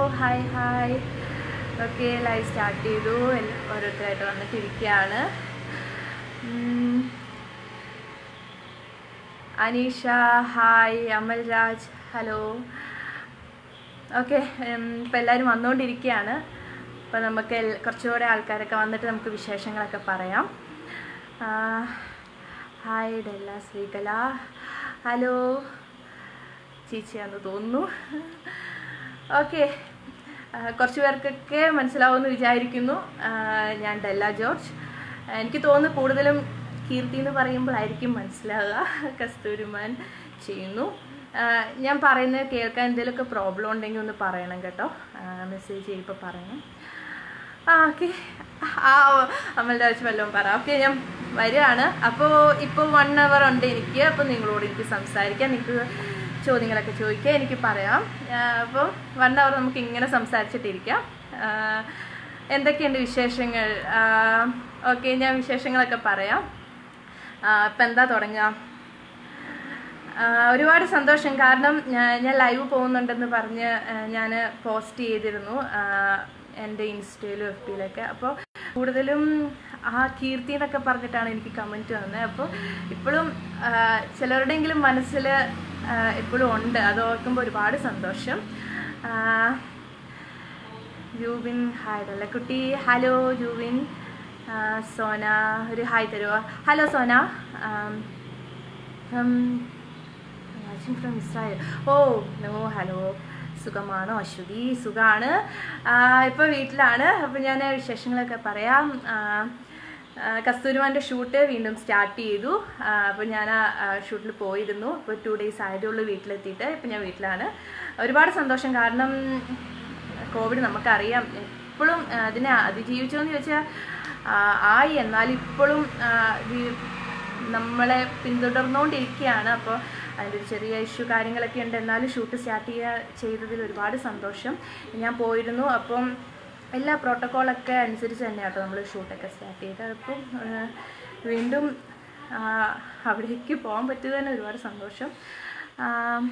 Hi hi okay live start ചെയ്തു എല്ലാ- ഓരോരുത്തരായിട്ട് വന്നിട്ടിരിക്കുകയാണ് ഉം. Aneesha hi Amalraj hello okay ഇപ്പം എല്ലാവരും വന്നുകൊണ്ടിരിക്കുകയാണ് അപ്പോൾ നമുക്ക് എൽ- കുറച്ചുകൂടെ ആൾക്കാരൊക്കെ വന്നിട്ട് നമുക്ക് വിശേഷങ്ങളൊക്കെ പറയാം ആ, ഹായ് ഡെല്ല ശ്രീകല ഹലോ ചേച്ചിയാന്ന് തോന്നുന്നു ഓക്കെ കുറച്ച് പേർക്കൊക്കെ മനസ്സിലാവുമെന്ന് വിചാരിക്കുന്നു ആ, ഞാൻ ഡെല്ല ജോർജ് എനിക്ക് തോന്നുന്നു കൂടുതലും കീർത്തി എന്ന് പറയുമ്പോഴായിരിക്കും മനസ്സിലാവുക കസ്തൂരിമാൻ ചെയ്യുന്നു ആ, ഞാൻ പറയുന്നത് കേൾക്കാൻ എന്തെങ്കിലുമൊക്കെ പ്രോബ്ലം ഉണ്ടെങ്കിൽ ഒന്ന് പറയണം കേട്ടോ മെസ്സേജ് ചെയ്യുമ്പോൾ പറയണം ആ ഓക്കെ ആ അമ്മളുടെ ആവശ്യം വല്ലതും പറ ഓക്കെ ഞാൻ വരികയാണ് അപ്പോൾ ഇപ്പോൾ വൺ അവർ ഉണ്ട് എനിക്ക് അപ്പോൾ നിങ്ങളോട് എനിക്ക് സംസാരിക്കാം നിങ്ങൾക്ക് ചോദ്യങ്ങളൊക്കെ ചോദിക്കാം എനിക്ക് പറയാം അപ്പോൾ വൺ അവർ നമുക്ക് ഇങ്ങനെ സംസാരിച്ചിട്ടിരിക്കാം ആ, എന്തൊക്കെയുണ്ട് വിശേഷങ്ങൾ ഓക്കെ ഞാൻ വിശേഷങ്ങളൊക്കെ പറയാം ഇപ്പം എന്താ തുടങ്ങുക ആ, ഒരുപാട് സന്തോഷം കാരണം ഞാ- ഞാൻ ലൈവ് പോകുന്നുണ്ടെന്ന് പറഞ്ഞ് ഞാൻ പോസ്റ്റ് ചെയ്തിരുന്നു ആ, എൻ്റെ ഇൻസ്റ്റയിലും എഫ് പിയിലൊക്കെ അപ്പോൾ കൂടുതലും ആ കീർത്തി എന്നൊക്കെ പറഞ്ഞിട്ടാണ് എനിക്ക് കമൻറ്റ് വന്നത് അപ്പോൾ ഇപ്പോഴും ആ, ചിലരുടെയെങ്കിലും മനസ്സിൽ എപ്പോഴും ഉണ്ട് അത് ഓർക്കുമ്പോൾ ഒരുപാട് സന്തോഷം ആ, ജൂബിൻ ഹായ് ഡല്ല കുട്ടി ഹലോ ജൂബിൻ ആ, സോന ഒരു ഹായ് തരുമോ ഹലോ സോന ആം, ഉം, watching from Israel oh no hello സുഖമാണോ അശ്വതി സുഖമാണ് ഇപ്പോൾ വീട്ടിലാണ് അപ്പോൾ ഞാൻ വിശേഷങ്ങളൊക്കെ പറയാം ആ, ആ, കസ്തൂരിമാൻ്റെ ഷൂട്ട് വീണ്ടും സ്റ്റാർട്ട് ചെയ്തു അപ്പോൾ ഞാൻ ആ ഷൂട്ടിൽ പോയിരുന്നു അപ്പോൾ ടു ഡേയ്സ് ആയതേ ഉള്ളൂ വീട്ടിലെത്തിയിട്ട് ഇപ്പം ഞാൻ വീട്ടിലാണ് ഒരുപാട് സന്തോഷം കാരണം കോവിഡ് നമുക്കറിയാം എപ്പോഴും അതിനെ അതിജീവിച്ചോ എന്ന് ചോദിച്ചാൽ ആ, ആയി എന്നാൽ ഇപ്പോഴും ആ, വി- നമ്മളെ പിന്തുടർന്നുകൊണ്ടിരിക്കുകയാണ് അപ്പോൾ അതിൻ്റെ ഒരു ചെറിയ ഇഷ്യൂ കാര്യങ്ങളൊക്കെ ഉണ്ട് എന്നാലും ഷൂട്ട് സ്റ്റാർട്ട് ചെയ്യുക ചെയ്തതിൽ ഒരുപാട് സന്തോഷം ഞാൻ പോയിരുന്നു അപ്പം എല്ലാ പ്രോട്ടോക്കോളൊക്കെ അനുസരിച്ച് തന്നെയാട്ടോ നമ്മൾ ഷൂട്ടൊക്കെ സ്റ്റാർട്ട് ചെയ്തത് അപ്പം ആ, വീണ്ടും ആ, അവിടേക്ക് പോകാൻ പറ്റിയത് തന്നെ ഒരുപാട് സന്തോഷം ആ,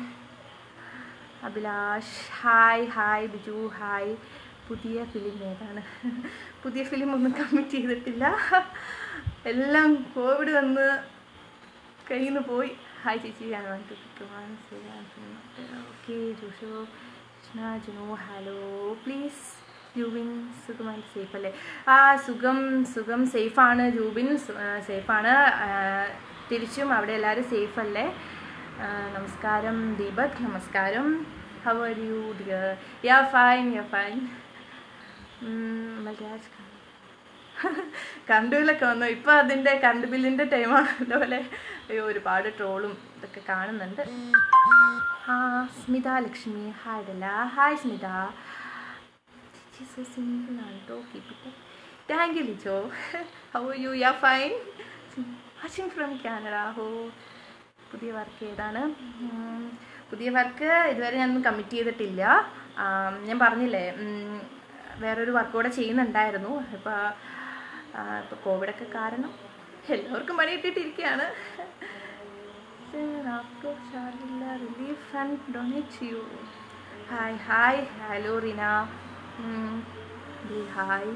Abhilash hi hi Biju hi പുതിയ ഫിലിം ഏതാണ് പുതിയ ഫിലിം ഒന്നും കമ്മിറ്റ് ചെയ്തിട്ടില്ല എല്ലാം കോവിഡ് വന്ന് കയ്യിൽ നിന്ന് പോയി ഹായ് ചേച്ചി ഞാൻ okay Josho Krishna Junu hello please Jubin സുഖമായി സേഫ് അല്ലേ ആ സുഖം സുഖം സേഫാണ് ജൂബിൻ സേഫാണ് തിരിച്ചും അവിടെ എല്ലാവരും സേഫ് അല്ലേ ആ, നമസ്കാരം ദീപക് നമസ്കാരം how are you dear ya fine ya fine Malaraj current ബില്ലൊക്കെ വന്നു ഇപ്പം അതിൻ്റെ കറണ്ട് ബില്ലിൻ്റെ ടൈമാണല്ലോ അല്ലേ അയ്യോ ഒരുപാട് ട്രോളും ഇതൊക്കെ കാണുന്നുണ്ട് ആ Smitha Lakshmi hi Della hi Smitha so simple ആണ് കേട്ടോ keep it thank you Lijo how you yeah fine watching from Canada ഹോ പുതിയ വർക്ക് ഏതാണ് ഉം, പുതിയ വർക്ക് ഇതുവരെ ഞാനൊന്നും കമ്മിറ്റ് ചെയ്തിട്ടില്ല ആം, ഞാൻ പറഞ്ഞില്ലേ ഉം, വേറൊരു വർക്ക് കൂടെ ചെയ്യുന്നുണ്ടായിരുന്നു ഇപ്പോൾ ഇപ്പോൾ കോവിഡൊക്കെ കാരണം എല്ലാവർക്കും പണി കിട്ടിയിട്ടിരിക്കുകയാണ് relief and donate you hi hi hello Reena hi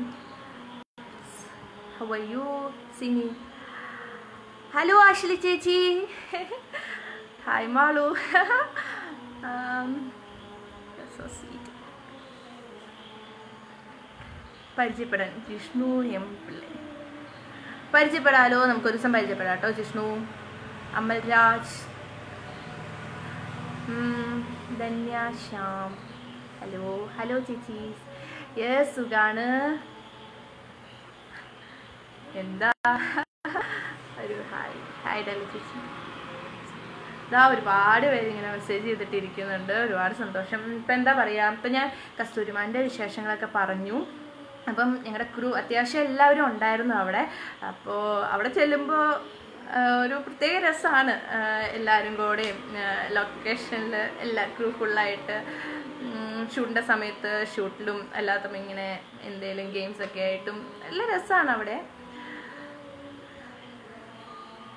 how are you Sini hello Ashly ചേച്ചി ഹായ് മാളു സോ സ്വീറ്റ് പരിചയപ്പെടാൻ ജിഷ്ണു എം പിള്ളെ പരിചയപ്പെടാലോ നമുക്കൊരു ദിവസം പരിചയപ്പെടാം കേട്ടോ ജിഷ്ണു അമൽരാജ് ഉം, ധന്യ ശ്യാം ഹലോ ഹലോ ചേച്ചി യെസ് സുഖാണ് എന്താ ഒരു ഹായ് ഹായ് ഡല്ല ചേച്ചി ഇതാ ഒരുപാട് പേര് ഇങ്ങനെ മെസ്സേജ് ചെയ്തിട്ടിരിക്കുന്നുണ്ട് ഒരുപാട് സന്തോഷം ഇപ്പം എന്താ പറയുക ഇപ്പം ഞാൻ കസ്തൂരിമാൻ്റെ വിശേഷങ്ങളൊക്കെ പറഞ്ഞു അപ്പം ഞങ്ങളുടെ ക്രൂ അത്യാവശ്യം എല്ലാവരും ഉണ്ടായിരുന്നു അവിടെ അപ്പോൾ അവിടെ ചെല്ലുമ്പോൾ ഒരു പ്രത്യേക രസമാണ് എല്ലാവരും കൂടെ ലൊക്കേഷനിൽ എല്ലാ ക്രൂ ഫുള്ളായിട്ട് ഷൂട്ടിൻ്റെ സമയത്ത് ഷൂട്ടിലും അല്ലാത്തപ്പോൾ ഇങ്ങനെ എന്തെങ്കിലും ഗെയിംസ് ഒക്കെ ആയിട്ടും നല്ല രസമാണ് അവിടെ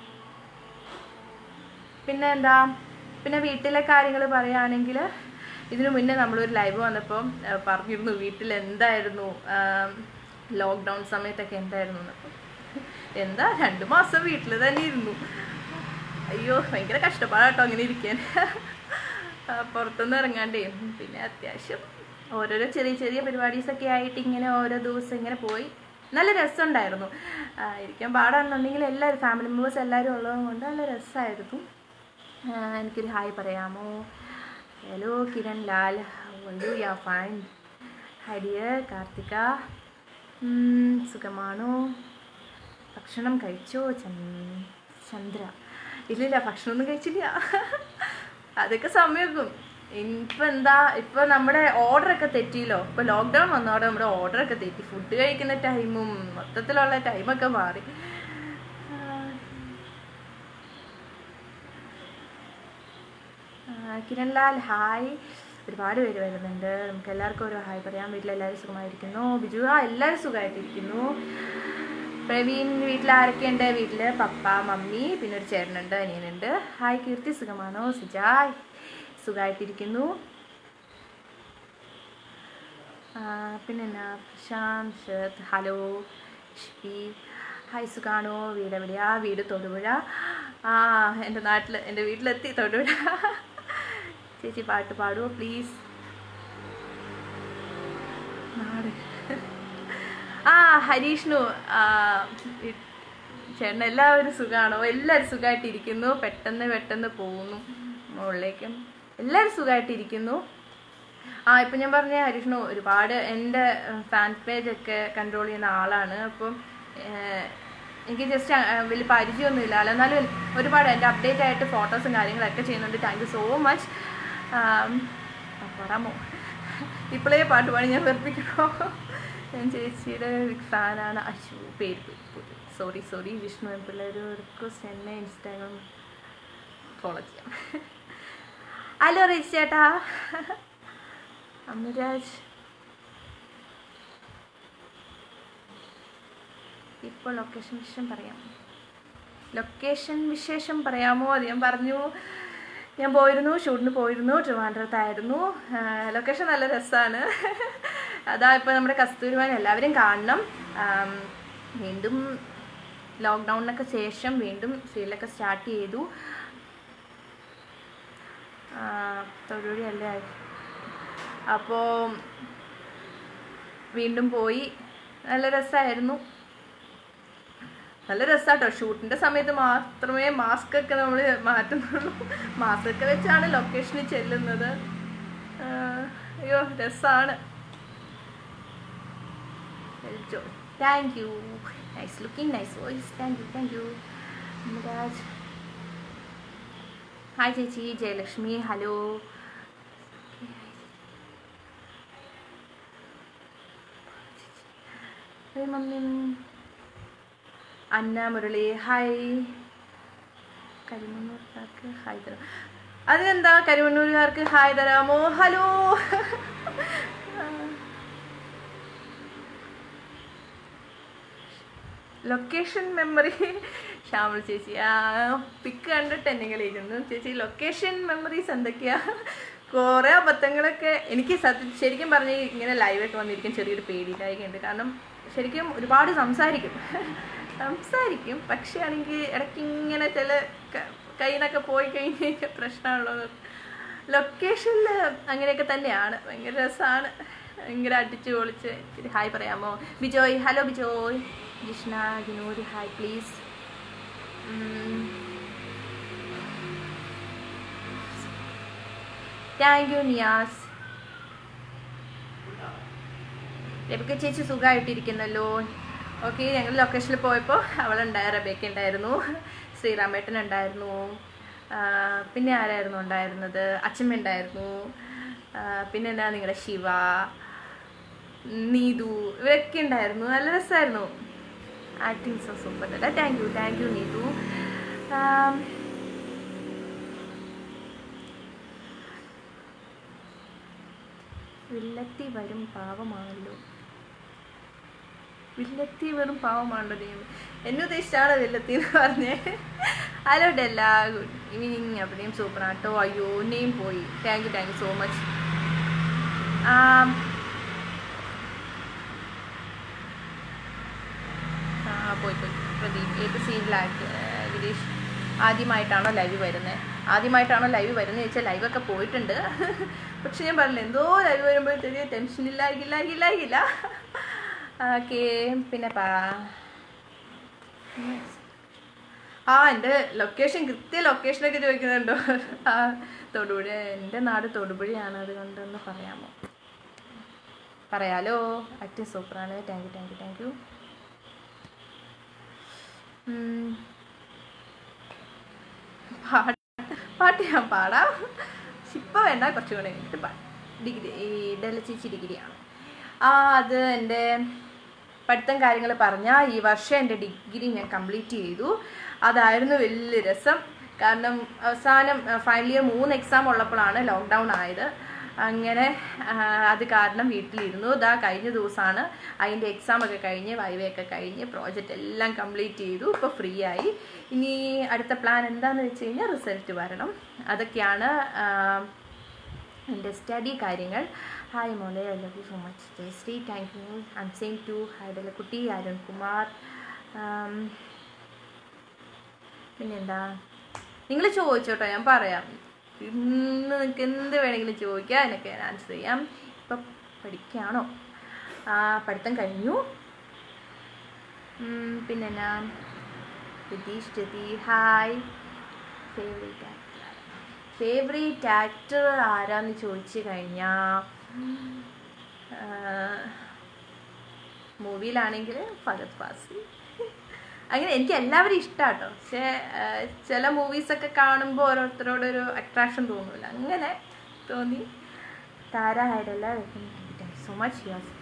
പിന്നെ എന്താ പിന്നെ വീട്ടിലെ കാര്യങ്ങൾ പറയുകയാണെങ്കിൽ ഇതിനു മുന്നേ നമ്മളൊരു ലൈവ് വന്നപ്പോൾ ആ, പറഞ്ഞിരുന്നു വീട്ടിൽ എന്തായിരുന്നു ലോക്ക്ഡൗൺ സമയത്തൊക്കെ എന്തായിരുന്നു എന്ന്. അപ്പം എന്താ രണ്ട് മാസം വീട്ടിൽ തന്നെ ഇരുന്നു അയ്യോ ഭയങ്കര കഷ്ടപ്പാടാട്ടോ അങ്ങനെ ഇരിക്കാൻ ആ, പുറത്തൊന്നും ഇറങ്ങാണ്ടേ പിന്നെ അത്യാവശ്യം ഓരോരോ ചെറിയ ചെറിയ പരിപാടീസൊക്കെ ആയിട്ട് ഇങ്ങനെ ഓരോ ദിവസം ഇങ്ങനെ പോയി നല്ല രസമുണ്ടായിരുന്നു ആ, ഇരിക്കാൻ പാടാണെന്നുണ്ടെങ്കിൽ എല്ലാവരും ഫാമിലി മെമ്പേഴ്സ് എല്ലാവരും ഉള്ളത് കൊണ്ട് നല്ല രസമായിരുന്നു ആ, എനിക്കൊരു ഹായ് പറയാമോ ഹലോ കിരൺ ലാൽ വണ്ടു യാ ഫൈൻ ഹരിയ കാർത്തിക ഉം, സുഖമാണോ ഭക്ഷണം കഴിച്ചോ ചന്ദ് ചന്ദ്ര ഇല്ലില്ല ഭക്ഷണമൊന്നും കഴിച്ചില്ല അതൊക്കെ സമയമാക്കും ഇപ്പം എന്താ ഇപ്പം നമ്മുടെ ഓർഡറൊക്കെ തെറ്റിയല്ലോ ഇപ്പം ലോക്ക്ഡൗൺ വന്നതോടെ നമ്മുടെ ഓർഡറൊക്കെ തെറ്റി ഫുഡ് കഴിക്കുന്ന ടൈമും മൊത്തത്തിലുള്ള ടൈമൊക്കെ മാറി ആ, ആ, കിരൺലാൽ ഹായ് ഒരുപാട് പേര് വരുന്നുണ്ട് നമുക്ക് എല്ലാവർക്കും ഓരോ ഹായ് പറയാം വീട്ടിലെല്ലാവരും സുഖമായിരിക്കുന്നു ബിജു ആ എല്ലാവരും സുഖമായിട്ടിരിക്കുന്നു പ്രവീൺ വീട്ടിൽ ആരൊക്കെയുണ്ട് വീട്ടിൽ പപ്പ മമ്മി പിന്നെ ഒരു ചേട്ടനുണ്ട് അനിയനുണ്ട് ഹായ് കീർത്തി സുഖമാണോ സുജായ് സുഖമായിട്ടിരിക്കുന്നു ആ, പിന്നെ എന്നാ പ്രശാന്ത് ശരത് ഹലോ ഷിപ്പി ഹായ് സുഖാണോ വീട് എവിടെയാ വീട് തൊടുപുഴ ആ എൻ്റെ നാട്ടിൽ എൻ്റെ വീട്ടിലെത്തി തൊടുപുഴ ചേച്ചി പാട്ട് പാടുമോ പ്ലീസ് നാട് ആ ഹരീഷ്ണു ആ, ഇ- ചേട്ടൻ എല്ലാവരും സുഖമാണോ എല്ലാവരും സുഖമായിട്ടിരിക്കുന്നു പെട്ടെന്ന് പെട്ടെന്ന് പോകുന്നു മുകളിലേക്കും എല്ലാവരും സുഖമായിട്ടിരിക്കുന്നു ആ ഇപ്പം ഞാൻ പറഞ്ഞ ഹരീഷ്ണു ഒരുപാട് എൻ്റെ ഫാൻ പേജൊക്കെ കൺട്രോൾ ചെയ്യുന്ന ആളാണ് അപ്പം ഏഹ്, എനിക്ക് ജസ്റ്റ് വലിയ പരിചയമൊന്നുമില്ല അല്ല എന്നാലും ഒരുപാട് എൻ്റെ അപ്ഡേറ്റ് ആയിട്ട് ഫോട്ടോസും കാര്യങ്ങളൊക്കെ ചെയ്യുന്നുണ്ട് താങ്ക് യു സോ മച്ച് പാടാമോ ഇപ്പോഴേ പാട്ട് പാടി ഞാൻ വെറുപ്പിക്കണോ ഞാൻ ചേച്ചിയുടെ ഫാനാണ് അശു പേര് സോറി സോറി വിഷ്ണു എംപിള്ള ഒരു റിക്വസ്റ്റ് എന്നെ ഇൻസ്റ്റാഗ്രാം ഫോളോ ചെയ്യാം ഹലോ റിച്ച് ചേട്ടാ അമരാജ് ഇപ്പോൾ ലൊക്കേഷൻ വിശേഷം പറയാം ലൊക്കേഷൻ വിശേഷം പറയാമോ അത് ഞാൻ പറഞ്ഞു ഞാൻ പോയിരുന്നു ഷൂട്ടിന് പോയിരുന്നു ട്രിവാൻഡ്രത്തായിരുന്നു ലൊക്കേഷൻ നല്ല രസമാണ് അതാ ഇപ്പോൾ നമ്മുടെ കസ്തൂരിമാൻ എല്ലാവരും കാണണം ആം, വീണ്ടും ലോക്ക്ഡൗണിനൊക്കെ ശേഷം വീണ്ടും സീരിയലൊക്കെ സ്റ്റാർട്ട് ചെയ്തു തൊഴിലൂടി അല്ലേ അപ്പോൾ വീണ്ടും പോയി നല്ല രസമായിരുന്നു നല്ല രസമാട്ടോ ഷൂട്ടിൻ്റെ സമയത്ത് മാത്രമേ മാസ്ക് ഒക്കെ നമ്മൾ മാറ്റുന്നുള്ളൂ മാസ്ക് ഒക്കെ വെച്ചാണ് ലൊക്കേഷനിൽ ചെല്ലുന്നത് ആ, അയ്യോ രസമാണ് thank you nice looking nice voice thank you thank you Raj hi ചേച്ചി Jayalakshmi hello hi mummy Anna Murali hi കരിമണ്ണൂർക്കാർക്ക് ഹായ് തരാം അതിനെന്താ കരിമണ്ണൂരുകാർക്ക് ഹായ് തരാമോ ഹലോ ലൊക്കേഷൻ മെമ്മറി ശ്യാമൾ ചേച്ചി ആ പിക്ക് കണ്ടിട്ട് എന്നെ കളിയിരുന്നു ചേച്ചി ലൊക്കേഷൻ മെമ്മറീസ് എന്തൊക്കെയാ കുറേ അബദ്ധങ്ങളൊക്കെ എനിക്ക് സത്യം ശരിക്കും പറഞ്ഞ് ഇങ്ങനെ ലൈവായിട്ട് വന്നിരിക്കാൻ ചെറിയൊരു പേടിയിലായിട്ടുണ്ട് കാരണം ശരിക്കും ഒരുപാട് സംസാരിക്കും സംസാരിക്കും പക്ഷേ ആണെങ്കിൽ ഇടയ്ക്ക് ഇങ്ങനെ ചില ക- കയ്യിൽ നിന്നൊക്കെ പോയി കഴിഞ്ഞാൽ പ്രശ്നമുള്ളത് ലൊക്കേഷനിൽ അങ്ങനെയൊക്കെ തന്നെയാണ് ഭയങ്കര രസമാണ് ഭയങ്കര അടിച്ച് പൊളിച്ച് ഇത്തിരി ഹായ് പറയാമോ ബിജോയ് ഹലോ ബിജോയ് ജിഷ്ണ ജിനൂര് hi please thank you Niyas റബിക്ക ചേച്ചി സുഖമായിട്ടിരിക്കുന്നല്ലോ ഓക്കെ ഞങ്ങൾ ലൊക്കേഷനിൽ പോയപ്പോൾ അവളുണ്ടായ റബേക്ക ഉണ്ടായിരുന്നു ശ്രീറാമേട്ടൻ ഉണ്ടായിരുന്നു ആ, പിന്നെ ആരായിരുന്നു ഉണ്ടായിരുന്നത് അച്ഛമ്മ ഉണ്ടായിരുന്നു ആ, പിന്നെ എന്നാ നിങ്ങളുടെ ശിവ നീതു ഇവരൊക്കെ ഉണ്ടായിരുന്നു നല്ല രസമായിരുന്നു ആക്ടിങ് സോ സൂപ്പർ അല്ല thank you thank you Neethu ആം, വില്ലത്തി വരും പാവമാണല്ലോ വില്ലത്തി വെറും പാവമാണല്ലോ ദൈവം എന്നെ ഉദ്ദേശിച്ചാണ് വില്ലത്തി എന്ന് പറഞ്ഞേ ഹലോ ഡെല്ല ഗുഡ് ഈവനിങ് അവിടെയും സൂപ്പർ ആട്ടോ അയ്യോ എന്നെയും പോയി thank you thank you so much ആം, ആ പോയി പോയി പ്രദീപ് ഏത് സീനിലാക്കി ഗിരീഷ് ആദ്യമായിട്ടാണോ ലൈവ് വരുന്നത് ആദ്യമായിട്ടാണോ ലൈവ് വരുന്നത് ചോദിച്ചാൽ ലൈവൊക്കെ പോയിട്ടുണ്ട് പക്ഷെ ഞാൻ പറഞ്ഞില്ല എന്തോ ലൈവ് വരുമ്പോഴത്തേക്ക് ടെൻഷൻ ഇല്ല ഇല്ല ഇല്ല ഇല്ല ഓക്കെ പിന്നെ പാ ആ എൻ്റെ ലൊക്കേഷൻ കൃത്യ ലൊക്കേഷനൊക്കെ ചോദിക്കുന്നുണ്ടോ ആ തൊടുപുഴ എൻ്റെ നാട് തൊടുപുഴയാണ് അതുകൊണ്ടൊന്ന് പറയാമോ പറയാലോ അറ്റ് സൂപ്പറാണ് thank you thank you thank you പാട്ട് പാട്ട് ഞാൻ പാടാം പക്ഷെ ഇപ്പം വേണ്ട കുറച്ചും കൂടെ കഴിഞ്ഞിട്ട് പാടാം ഡിഗ്രി ഈ ഡെല്ല ചേച്ചി ഡിഗ്രിയാണ് ആ അത് എൻ്റെ പഠിത്തം കാര്യങ്ങൾ പറഞ്ഞാൽ ഈ വർഷം എൻ്റെ ഡിഗ്രി ഞാൻ കംപ്ലീറ്റ് ചെയ്തു അതായിരുന്നു വലിയ രസം കാരണം അവസാനം ഫൈനൽ ഇയർ മൂന്ന് എക്സാം ഉള്ളപ്പോഴാണ് ലോക്ക്ഡൗൺ ആയത് അങ്ങനെ ആ, അത് കാരണം വീട്ടിലിരുന്നു ഇതാ കഴിഞ്ഞ ദിവസമാണ് അതിൻ്റെ എക്സാം ഒക്കെ കഴിഞ്ഞ് വൈവയൊക്കെ കഴിഞ്ഞ് പ്രോജക്റ്റ് എല്ലാം കംപ്ലീറ്റ് ചെയ്തു ഇപ്പോൾ ഫ്രീ ആയി ഇനി അടുത്ത പ്ലാൻ എന്താണെന്ന് വെച്ച് കഴിഞ്ഞാൽ റിസൾട്ട് വരണം അതൊക്കെയാണ് ആ, എൻ്റെ സ്റ്റഡി കാര്യങ്ങൾ ഹായ് മോളെ I love you so much Jayashree thank you I'm same too ഹൈഡലക്കുട്ടി അരുൺ കുമാർ ആം, പിന്നെന്താ നിങ്ങൾ ചോദിച്ചോട്ടോ ഞാൻ പറയാം ഇന്ന് നിങ്ങൾക്ക് എന്ത് വേണമെങ്കിലും ചോദിക്കാം അതിനൊക്കെ ഞാൻ ആൻസർ ചെയ്യാം ഇപ്പം പഠിക്കുകയാണോ ആ, പഠിത്തം കഴിഞ്ഞു ഉം, പിന്നെന്നാ Ratheesh Rathi hi favourite actor favourite actor ആരാന്ന് ചോദിച്ചു കഴിഞ്ഞാൽ മൂവിയിലാണെങ്കിൽ ഫഗത് ഫാസിൽ അങ്ങനെ എനിക്ക് എല്ലാവരും ഇഷ്ടമാട്ടോ പക്ഷേ ആ, ചില മൂവീസൊക്കെ കാണുമ്പോൾ ഓരോരുത്തരോടൊരു അട്രാക്ഷൻ തോന്നില്ല അങ്ങനെ തോന്നി താര ഹൈഡല്ല സോ മച്ച് യാസ്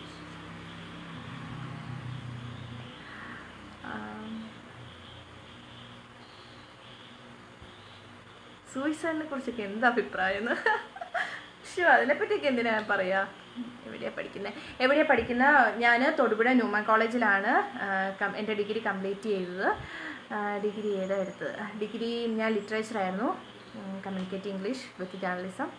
സൂയിസൈഡിനെ കുറിച്ചൊക്കെ എന്ത് അഭിപ്രായം പക്ഷേ അതിനെപ്പറ്റിയൊക്കെ എന്തിനാ പറയാ എവിടെയാണ് പഠിക്കുന്നത് എവിടെയാണ് പഠിക്കുന്ന ഞാൻ തൊടുപുഴ ന്യൂമാൻ കോളേജിലാണ് ആ, കം- എൻ്റെ ഡിഗ്രി കംപ്ലീറ്റ് ചെയ്തത് ഡിഗ്രി ഏതാ എടുത്തത് ഡിഗ്രി ഞാൻ ലിറ്ററേച്ചർ ആയിരുന്നു കമ്മ്യൂണിക്കേറ്റ് ഇംഗ്ലീഷ് വിത്ത് ജേർണലിസം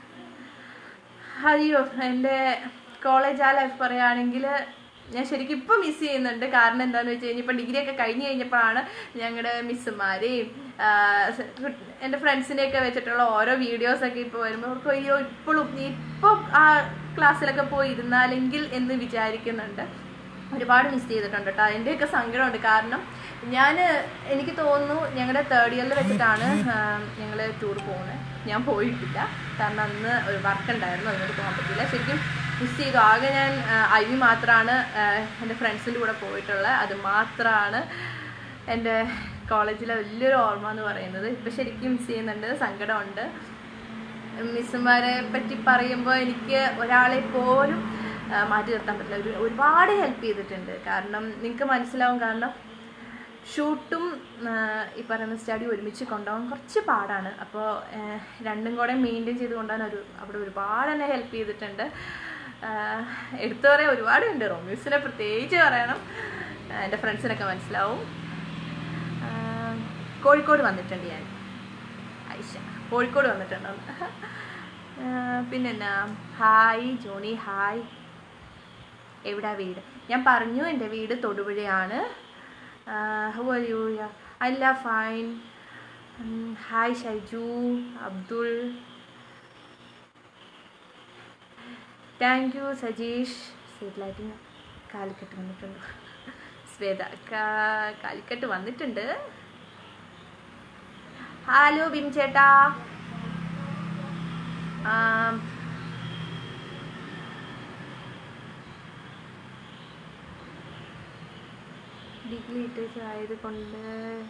അയ്യോ എൻ്റെ കോളേജ് ആ ലൈഫ് പറയുകയാണെങ്കിൽ ഞാൻ ശരിക്കും ഇപ്പം മിസ് ചെയ്യുന്നുണ്ട് കാരണം എന്താണെന്ന് വെച്ച് കഴിഞ്ഞാൽ ഇപ്പം ഡിഗ്രി ഒക്കെ കഴിഞ്ഞ് കഴിഞ്ഞപ്പോഴാണ് ഞങ്ങളുടെ മിസ്സുമാരെയും എൻ്റെ ഫ്രണ്ട്സിനെയൊക്കെ വെച്ചിട്ടുള്ള ഓരോ വീഡിയോസൊക്കെ ഇപ്പോൾ വരുമ്പോൾ അവർക്ക് അയ്യോ ഇപ്പോഴും ഇപ്പം ആ ക്ലാസ്സിലൊക്കെ പോയി ഇരുന്നാലെങ്കിൽ എന്ന് വിചാരിക്കുന്നുണ്ട് ഒരുപാട് മിസ് ചെയ്തിട്ടുണ്ട് കേട്ടോ അതിൻ്റെയൊക്കെ സങ്കടമുണ്ട് കാരണം ഞാൻ എനിക്ക് തോന്നുന്നു ഞങ്ങളുടെ തേർഡ് ഇയറിൽ വെച്ചിട്ടാണ് ഞങ്ങൾ ടൂർ പോകുന്നത് ഞാൻ പോയിട്ടില്ല കാരണം അന്ന് ഒരു വർക്ക് ഉണ്ടായിരുന്നു അതുകൊണ്ട് പോകാൻ പറ്റില്ല ശരിക്കും മിസ് ചെയ്തു ആകെ ഞാൻ ഐ വി മാത്രമാണ് എൻ്റെ ഫ്രണ്ട്സിൻ്റെ കൂടെ പോയിട്ടുള്ളത് അത് മാത്രമാണ് എൻ്റെ കോളേജിലെ വലിയൊരു ഓർമ്മ എന്ന് പറയുന്നത് ഇപ്പം ശരിക്കും മിസ് ചെയ്യുന്നുണ്ട് സങ്കടമുണ്ട് മിസ്സുമാരെ പറ്റി പറയുമ്പോൾ എനിക്ക് ഒരാളെ പോലും ആ, മാറ്റി നിർത്താൻ പറ്റില്ല ഒരു ഒരുപാട് ഹെൽപ്പ് ചെയ്തിട്ടുണ്ട് കാരണം നിങ്ങൾക്ക് മനസ്സിലാവും കാരണം ഷൂട്ടും ആ, ഈ പറയുന്ന സ്റ്റഡി ഒരുമിച്ച് കൊണ്ടുപോകാൻ കുറച്ച് പാടാണ് അപ്പോൾ രണ്ടും കൂടെ മെയിൻറ്റെയിൻ ചെയ്ത് കൊണ്ടുപോകാൻ ഒരു അവിടെ ഒരുപാട് എന്നെ ഹെൽപ്പ് ചെയ്തിട്ടുണ്ട് ആ, എടുത്തു പറയാൻ ഒരുപാടുണ്ട് റോമ്യൂസിനെ പ്രത്യേകിച്ച് പറയണം ആ, എൻ്റെ ഫ്രണ്ട്സിനൊക്കെ മനസ്സിലാവും ആ, കോഴിക്കോട് വന്നിട്ടുണ്ട് ഞാൻ ഐഷ കോഴിക്കോട് വന്നിട്ടുണ്ടോ പിന്നെന്നാ ഹായ് ജോണി ഹായ് എവിടാ വീട് ഞാൻ പറഞ്ഞു എൻ്റെ വീട് തൊടുപുഴയാണ് ഹൗ ആർ യു അല്ല fine hi Shaiju Abdul thank you Sajeesh street lighting Calicut വന്നിട്ടുണ്ട് ശ്വേത കാ- കാലിക്കട്ട് വന്നിട്ടുണ്ട് ഹലോ ബിം ചേട്ടാ ആം, ഡിഗ്രി ലിറ്ററേച്ചർ ആയതുകൊണ്ട്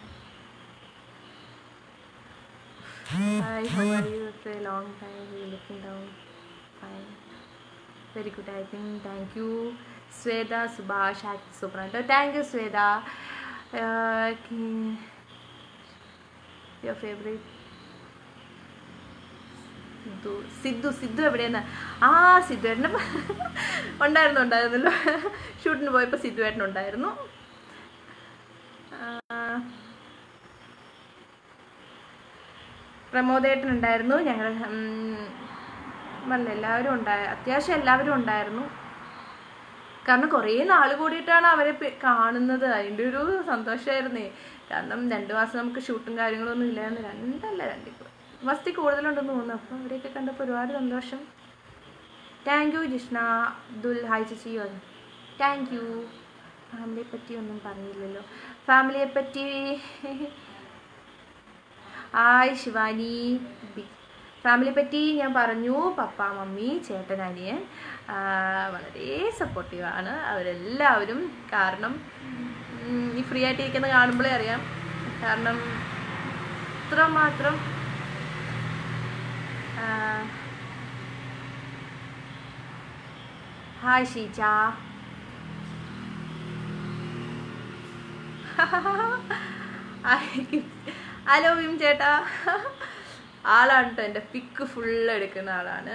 hi how are you it's a long time looking down fine very good I think thank you Shweta Subhash act super കേട്ടോ thank you Shweta your favourite Sidhu Sidhu Sidhu എവിടെയെന്ന് ആ സിദ്ധുവേട്ടന് ഉണ്ടായിരുന്നു ഉണ്ടായിരുന്നല്ലോ ഷൂട്ടിന് പോയപ്പോൾ സിദ്ധുവേട്ടൻ ഉണ്ടായിരുന്നു ആ, പ്രമോദേട്ടൻ ഉണ്ടായിരുന്നു ഞങ്ങൾ നല്ല എല്ലാവരും ഉണ്ടായ അത്യാവശ്യം എല്ലാവരും ഉണ്ടായിരുന്നു കാരണം കുറേ നാൾ കൂടിയിട്ടാണ് അവരെ പെ- കാണുന്നത് അതിൻ്റെ ഒരു സന്തോഷമായിരുന്നേ കാരണം രണ്ട് മാസം നമുക്ക് ഷൂട്ടും കാര്യങ്ങളൊന്നും ഇല്ലായിരുന്നു രണ്ടല്ല രണ്ട് മസ്തി കൂടുതലുണ്ടെന്ന് തോന്നുന്നു അപ്പോൾ അവരെയൊക്കെ കണ്ടപ്പോൾ ഒരുപാട് സന്തോഷം thank you Jishna Abdul hi ചേച്ചി താങ്ക് യു ഫാമിലിയെ പറ്റി ഒന്നും പറഞ്ഞില്ലല്ലോ ഫാമിലിയെ പറ്റി ഹായ് ശിവാനി ബി ഫാമിലിയെ പറ്റി ഞാൻ പറഞ്ഞു പപ്പ മമ്മി ചേട്ടൻ അനിയൻ ആ, വളരെ സപ്പോർട്ടീവാണ് അവരെല്ലാവരും കാരണം ഉം, ഈ ഫ്രീ ആയിട്ട് ഇരിക്കുന്ന കാണുമ്പോഴേ അറിയാം കാരണം ഇത്രമാത്രം ആ, ഹായ് ഷീജ ഹലോ വിം ചേട്ടാ ആളാണ് കേട്ടോ എൻ്റെ പിക്ക് ഫുള്ള് എടുക്കുന്ന ആളാണ്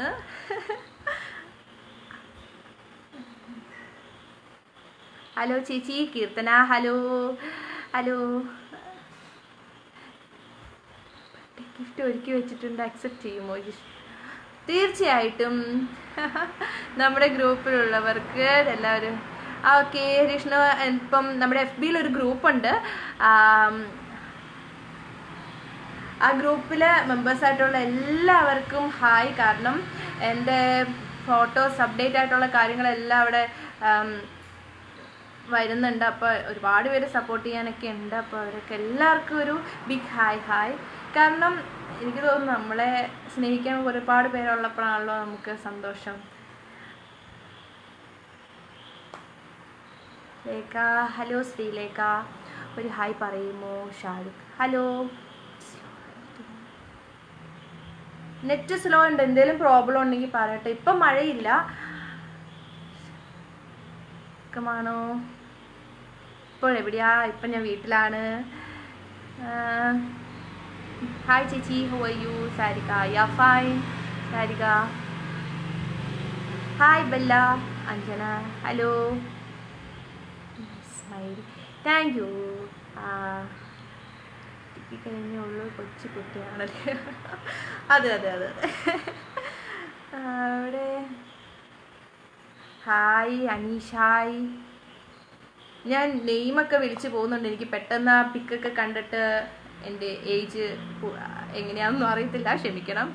ഹലോ ചേച്ചി കീർത്തന ഹലോ ഹലോ ഗിഫ്റ്റ് ഒരുക്കി വെച്ചിട്ടുണ്ട് അക്സെപ്റ്റ് ചെയ്യുമോ ജിഷ് തീർച്ചയായിട്ടും നമ്മുടെ ഗ്രൂപ്പിലുള്ളവർക്ക് എല്ലാവരും ആ ഓക്കെ കൃഷ്ണ ഇപ്പം നമ്മുടെ എഫ് ബിയിൽ ഒരു ഗ്രൂപ്പുണ്ട് ആ ഗ്രൂപ്പിലെ മെമ്പേഴ്സായിട്ടുള്ള എല്ലാവർക്കും ഹായ് കാരണം എൻ്റെ ഫോട്ടോസ് അപ്ഡേറ്റ് ആയിട്ടുള്ള കാര്യങ്ങളെല്ലാം അവിടെ ആം, വരുന്നുണ്ട് അപ്പോൾ ഒരുപാട് പേര് സപ്പോർട്ട് ചെയ്യാനൊക്കെ ഉണ്ട് അപ്പോൾ അവരൊക്കെ എല്ലാവർക്കും ഒരു ബിഗ് ഹായ് ഹായ് കാരണം എനിക്ക് തോന്നുന്നു നമ്മളെ സ്നേഹിക്കാൻ ഒരുപാട് പേരുള്ളപ്പോഴാണല്ലോ നമുക്ക് സന്തോഷം ലേഖ ഹലോ ശ്രീലേഖ ഒരു ഹായ് പറയുമോ ഷാരുഖ് ഹലോ നെറ്റ് സ്ലോ ഉണ്ട് എന്തെങ്കിലും പ്രോബ്ലം ഉണ്ടെങ്കിൽ പറയട്ടെ ഇപ്പം മഴയില്ല ണോ ഇപ്പോൾ എവിടെയാ ഇപ്പം ഞാൻ വീട്ടിലാണ് ഹായ് ചേച്ചി how are you Sarika yeah fine Sarika hi Bella Anjana hello smile thank you കഴിഞ്ഞുള്ളൂ കൊച്ചു കുട്ടിയാണല്ലേ അതെ അതെ അതെ അതെ ആ, അവിടെ ഹായ് അനീഷ് ഹായ് ഞാൻ നെയിമൊക്കെ വിളിച്ച് പോകുന്നുണ്ട് എനിക്ക് പെട്ടെന്ന് ആ പിക്കൊക്കെ കണ്ടിട്ട് എൻ്റെ ഏജ് എങ്ങനെയാണെന്നൊന്നും അറിയത്തില്ല ക്ഷമിക്കണം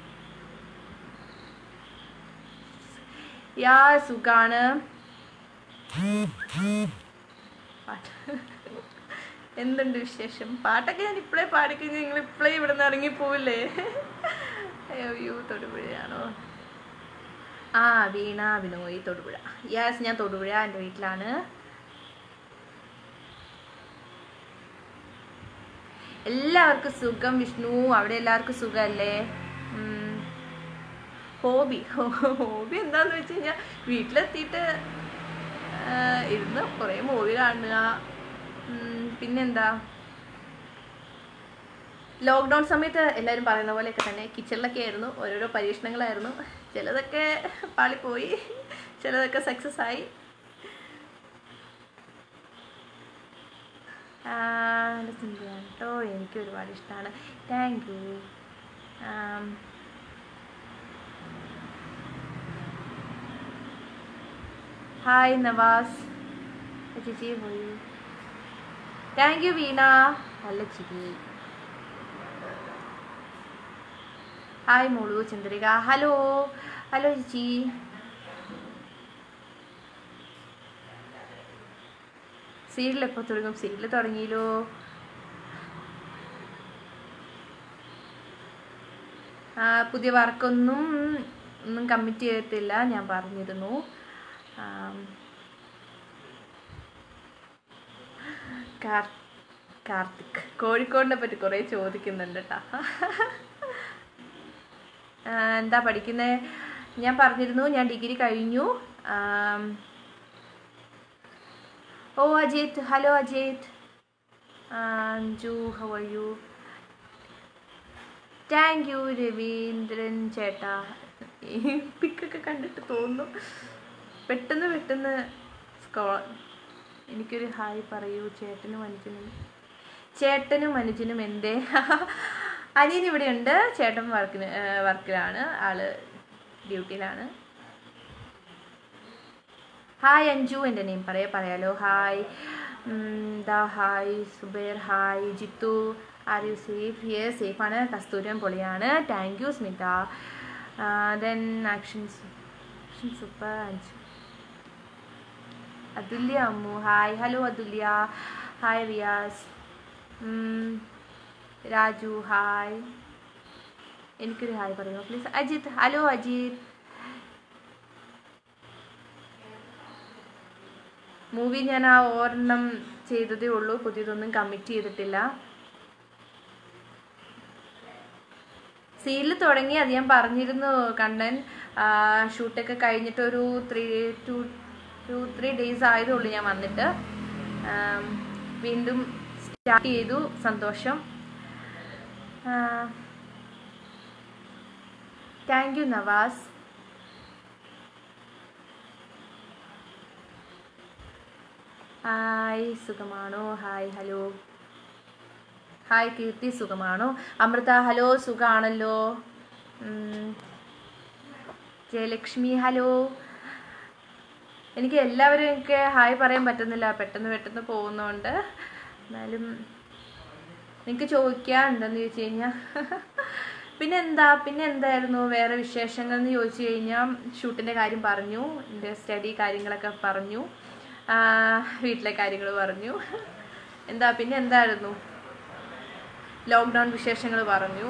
യാ സുഖാണ് പാട്ട് എന്തുണ്ട് വിശേഷം പാട്ടൊക്കെ ഞാൻ ഇപ്പോഴേ പാടിക്കഴിഞ്ഞ് നിങ്ങൾ ഇപ്പോഴേ ഇവിടെ നിന്ന് ഇറങ്ങി പോവില്ലേ അയ്യോ തൊടുപുഴയാണോ ആ വീണ ബിനോയ് തൊടുപുഴ യെസ് ഞാൻ തൊടുപുഴ എൻ്റെ വീട്ടിലാണ് എല്ലാവർക്കും സുഖം വിഷ്ണു അവിടെ എല്ലാവർക്കും സുഖമല്ലേ ഉം. ഹോബി ഹോബി എന്താന്ന് വെച്ച് കഴിഞ്ഞാൽ വീട്ടിലെത്തിയിട്ട് ആ, ഇരുന്ന് കുറേ മൂവി കാണുക ഉം, പിന്നെന്താ ലോക്ക്ഡൗൺ സമയത്ത് എല്ലാവരും പറയുന്ന പോലെയൊക്കെ തന്നെ കിച്ചണിലൊക്കെ ആയിരുന്നു ഓരോരോ പരീക്ഷണങ്ങളായിരുന്നു ചിലതൊക്കെ പാളിപ്പോയി ചിലതൊക്കെ സക്സസ് ആയി ആ, നല്ല ചിന്തയാണ് കേട്ടോ എനിക്ക് ഒരുപാട് ഇഷ്ടമാണ് താങ്ക് യു ഹായ് നവാസ് ചേച്ചി പോയി താങ്ക് യു വീണ നല്ല ചിരി ഹായ് മോളു ചന്ദ്രിക ഹലോ ഹലോ ചേച്ചി സീരിയൽ എപ്പോൾ തുടങ്ങും സീരിയൽ തുടങ്ങിയല്ലോ ആ, പുതിയ വർക്കൊന്നും ഒന്നും കമ്മിറ്റ് ചെയ്യത്തില്ല ഞാൻ പറഞ്ഞിരുന്നു ആം, കാർ കാർത്തിക് കോഴിക്കോടിനെ പറ്റി കുറേ ചോദിക്കുന്നുണ്ട് കേട്ടോ എന്താ പഠിക്കുന്നത് ഞാൻ പറഞ്ഞിരുന്നു ഞാൻ ഡിഗ്രി കഴിഞ്ഞു ആം, ഓ Ajith hello Ajith Anju how are you thank you Raveendran ചേട്ടാ ഈ പിക്കൊക്കെ കണ്ടിട്ട് തോന്നുന്നു പെട്ടെന്ന് പെട്ടെന്ന് സ്കോ എനിക്കൊരു ഹായ് പറയൂ ചേട്ടനും അനുജനും ചേട്ടനും അനുജനും എന്തേ അനിയൻ ഇവിടെ ഉണ്ട് ചേട്ടൻ വർക്കിന് വർക്കിലാണ് ആള് ഡ്യൂട്ടിയിലാണ് ഹായ് അഞ്ജു എൻ്റെ നെയിം പറയാ പറയാലോ ഹായ് ദാ hi Zubair hi Jithu are you safe here സേഫാണ് കസ്തൂരിയം പൊളിയാണ് thank you Smitha then actions action super Anju Athulya Ammu hi hello Athulya hi Riyas ഉം, രാജു ഹായ് എനിക്കൊരു ഹായ് പറയുമോ please Ajith hello Ajith movie ഞാൻ ആ ഒരെണ്ണം ചെയ്തതേ ഉള്ളൂ പുതിയതൊന്നും കമ്മിറ്റ് ചെയ്തിട്ടില്ല സീരിയൽ തുടങ്ങി അത് ഞാൻ പറഞ്ഞിരുന്നു കണ്ണൻ ഷൂട്ടൊക്കെ കഴിഞ്ഞിട്ട് ഒരു three two two three days ആയതേ ഉള്ളൂ ഞാൻ വന്നിട്ട് ആം, വീണ്ടും സ്റ്റാർട്ട് ചെയ്തു സന്തോഷം താങ്ക് യു നവാസ് ഹായ് സുഖമാണോ ഹായ് ഹലോ ഹായ് കീർത്തി സുഖമാണോ അമൃത ഹലോ സുഖാണല്ലോ ഉം. ജയലക്ഷ്മി ഹലോ എനിക്ക് എല്ലാവരും എനിക്ക് ഹായ് പറയാൻ പറ്റുന്നില്ല പെട്ടെന്ന് പെട്ടെന്ന് പോകുന്നതുകൊണ്ട് എന്നാലും നിങ്ങൾക്ക് ചോദിക്കാൻ എന്താന്ന് ചോദിച്ചു കഴിഞ്ഞാൽ പിന്നെ എന്താ പിന്നെ എന്തായിരുന്നു വേറെ വിശേഷങ്ങൾ എന്ന് ചോദിച്ചു കഴിഞ്ഞാൽ ഷൂട്ടിൻ്റെ കാര്യം പറഞ്ഞു എൻ്റെ സ്റ്റഡി കാര്യങ്ങളൊക്കെ പറഞ്ഞു ആ, വീട്ടിലെ കാര്യങ്ങൾ പറഞ്ഞു എന്താ പിന്നെ എന്തായിരുന്നു ലോക്ക്ഡൗൺ വിശേഷങ്ങൾ പറഞ്ഞു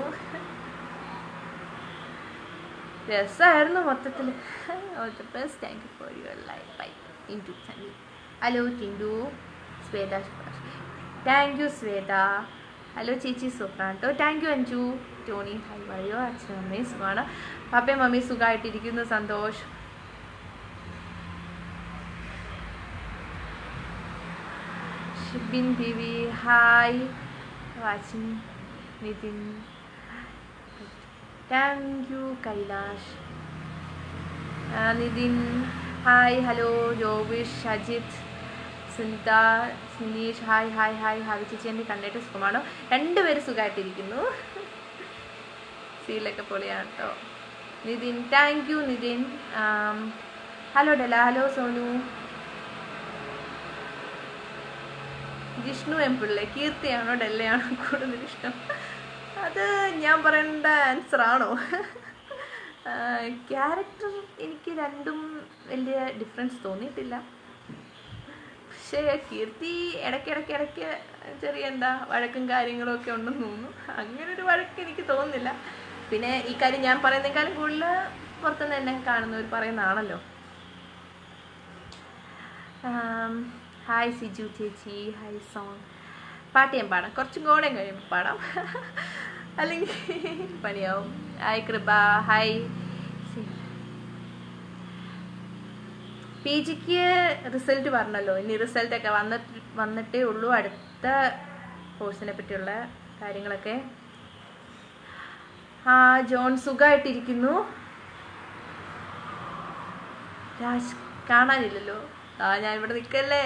രസമായിരുന്നു മൊത്തത്തിൽ all the best thank you for your life bye Tintu hello Tintu Shweta thank you Shweta hello ചേച്ചി സുഖാട്ടോ thank you Anju Tony hi പറയോ അച്ഛനും അമ്മയും സുഖമാണ് പപ്പയും മമ്മിയും സുഖമായിട്ടിരിക്കുന്നു Santhosh Shibin B V hi watching Nithin thank you Kailash ആ, Nithin hi hello Jovish Ajith Sunitha Suneesh hi hi hi ഹാവി ചേച്ചി എൻ്റെ കണ്ടിട്ട് സുഖമാണോ രണ്ടുപേരും സുഖമായിട്ടിരിക്കുന്നു സീലൊക്കെ പൊളിയാണ് കേട്ടോ Nithin thank you Nitin am, hello Della hello Sonu Jishnu M Pillai കീർത്തിയാണോ ഡെല്ലയാണോ കൂടുതൽ ഇഷ്ടം അത് ഞാൻ പറയേണ്ട ആൻസർ ആണോ ക്യാരക്ടർ എനിക്ക് രണ്ടും വലിയ ഡിഫറൻസ് തോന്നിയിട്ടില്ല പക്ഷേ കീർത്തി ഇടയ്ക്കിടയ്ക്ക് ഇടയ്ക്ക് ചെറിയ എന്താ വഴക്കും കാര്യങ്ങളും ഒക്കെ ഉണ്ടെന്ന് തോന്നുന്നു അങ്ങനെ ഒരു വഴക്ക് എനിക്ക് തോന്നുന്നില്ല പിന്നെ ഈ കാര്യം ഞാൻ പറയുന്നേക്കാളും കൂടുതൽ പുറത്തുനിന്ന് എന്നെ കാണുന്നവർ പറയുന്നതാണല്ലോ ആം, ഹായ് സിജു ചേച്ചി ഹായ് സോങ് പാട്ട് ഞാൻ പാടാം കുറച്ചും കൂടെ കഴിയുമ്പോൾ പാടാം അല്ലെങ്കിൽ പണിയാവും ഹായ് കൃപ ഹായ് പി ജിക്ക് റിസൾട്ട് പറഞ്ഞല്ലോ ഇനി റിസൾട്ടൊക്കെ വന്നിട്ട് വന്നിട്ടേ ഉള്ളൂ അടുത്ത കോഴ്സിനെ പറ്റിയുള്ള കാര്യങ്ങളൊക്കെ ആ ജോൺ സുഖമായിട്ടിരിക്കുന്നു രാജ് കാണാനില്ലല്ലോ ആ ഞാൻ ഇവിടെ നിൽക്കല്ലേ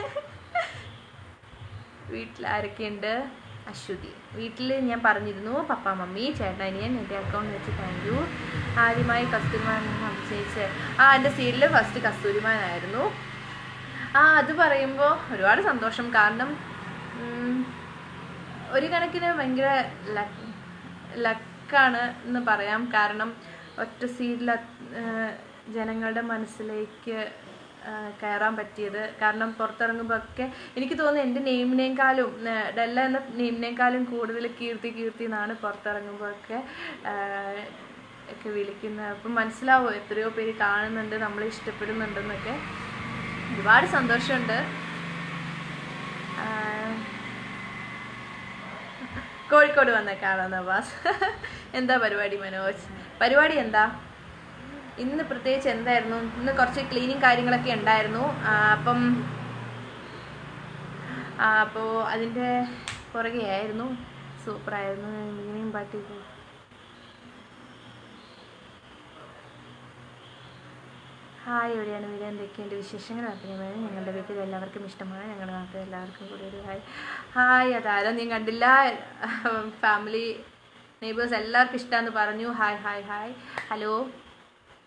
വീട്ടിൽ ആരൊക്കെയുണ്ട് അശ്വതി വീട്ടിൽ ഞാൻ പറഞ്ഞിരുന്നു പപ്പ മമ്മി ചേട്ടനിയൻ എൻ്റെ അക്കൗണ്ട് വെച്ച് താങ്ക് യു ആദ്യമായി കസ്തൂരിമാൻ അഭിഷേകിച്ച് ആ എൻ്റെ സീരിയൽ ഫസ്റ്റ് കസ്തൂരിമാനായിരുന്നു ആ അത് പറയുമ്പോൾ ഒരുപാട് സന്തോഷം കാരണം ഉം, ഒരു കണക്കിന് ഭയങ്കര ലക്ക് ലക്കാണ് എന്ന് പറയാം കാരണം ഒറ്റ സീരിയൽ ജനങ്ങളുടെ മനസ്സിലേക്ക് ആ, കയറാൻ പറ്റിയത് കാരണം പുറത്തിറങ്ങുമ്പോൾ ഒക്കെ എനിക്ക് തോന്നുന്നു എൻ്റെ നെയിമിനേക്കാളും ഡെല്ല എന്ന നെയിമിനേക്കാളും കൂടുതൽ കീർത്തി കീർത്തി എന്നാണ് പുറത്തിറങ്ങുമ്പോൾ ഒക്കെ ആ, ഒക്കെ വിളിക്കുന്നത് അപ്പം മനസ്സിലാവും എത്രയോ പേര് കാണുന്നുണ്ട് നമ്മളെ ഇഷ്ടപ്പെടുന്നുണ്ടെന്നൊക്കെ ഒരുപാട് സന്തോഷമുണ്ട് ആ, കോഴിക്കോട് വന്ന കാണാം നവാസ് എന്താ പരിപാടി മനോജ് പരിപാടി എന്താ ഇന്ന് പ്രത്യേകിച്ച് എന്തായിരുന്നു ഇന്ന് കുറച്ച് ക്ലീനിങ് കാര്യങ്ങളൊക്കെ ഉണ്ടായിരുന്നു ആ, അപ്പം ആ, അപ്പോൾ അതിൻ്റെ പുറകെ ആയിരുന്നു സൂപ്പറായിരുന്നു ഇങ്ങനെയും പാട്ടി ഹായ് എവിടെയാണ് വീട് എന്തൊക്കെയുണ്ട് വിശേഷങ്ങൾ അഭിനയമാണ് ഞങ്ങളുടെ വീട്ടിൽ എല്ലാവർക്കും ഇഷ്ടമാണ് ഞങ്ങളുടെ നാട്ടിൽ എല്ലാവർക്കും കൂടി ഒരു ഹായ് ഹായ് അതാരോ നീ കണ്ടില്ല ഫാമിലി നെയ്ബേഴ്സ് എല്ലാവർക്കും ഇഷ്ടമാണെന്ന് പറഞ്ഞു ഹായ് ഹായ് ഹായ് ഹലോ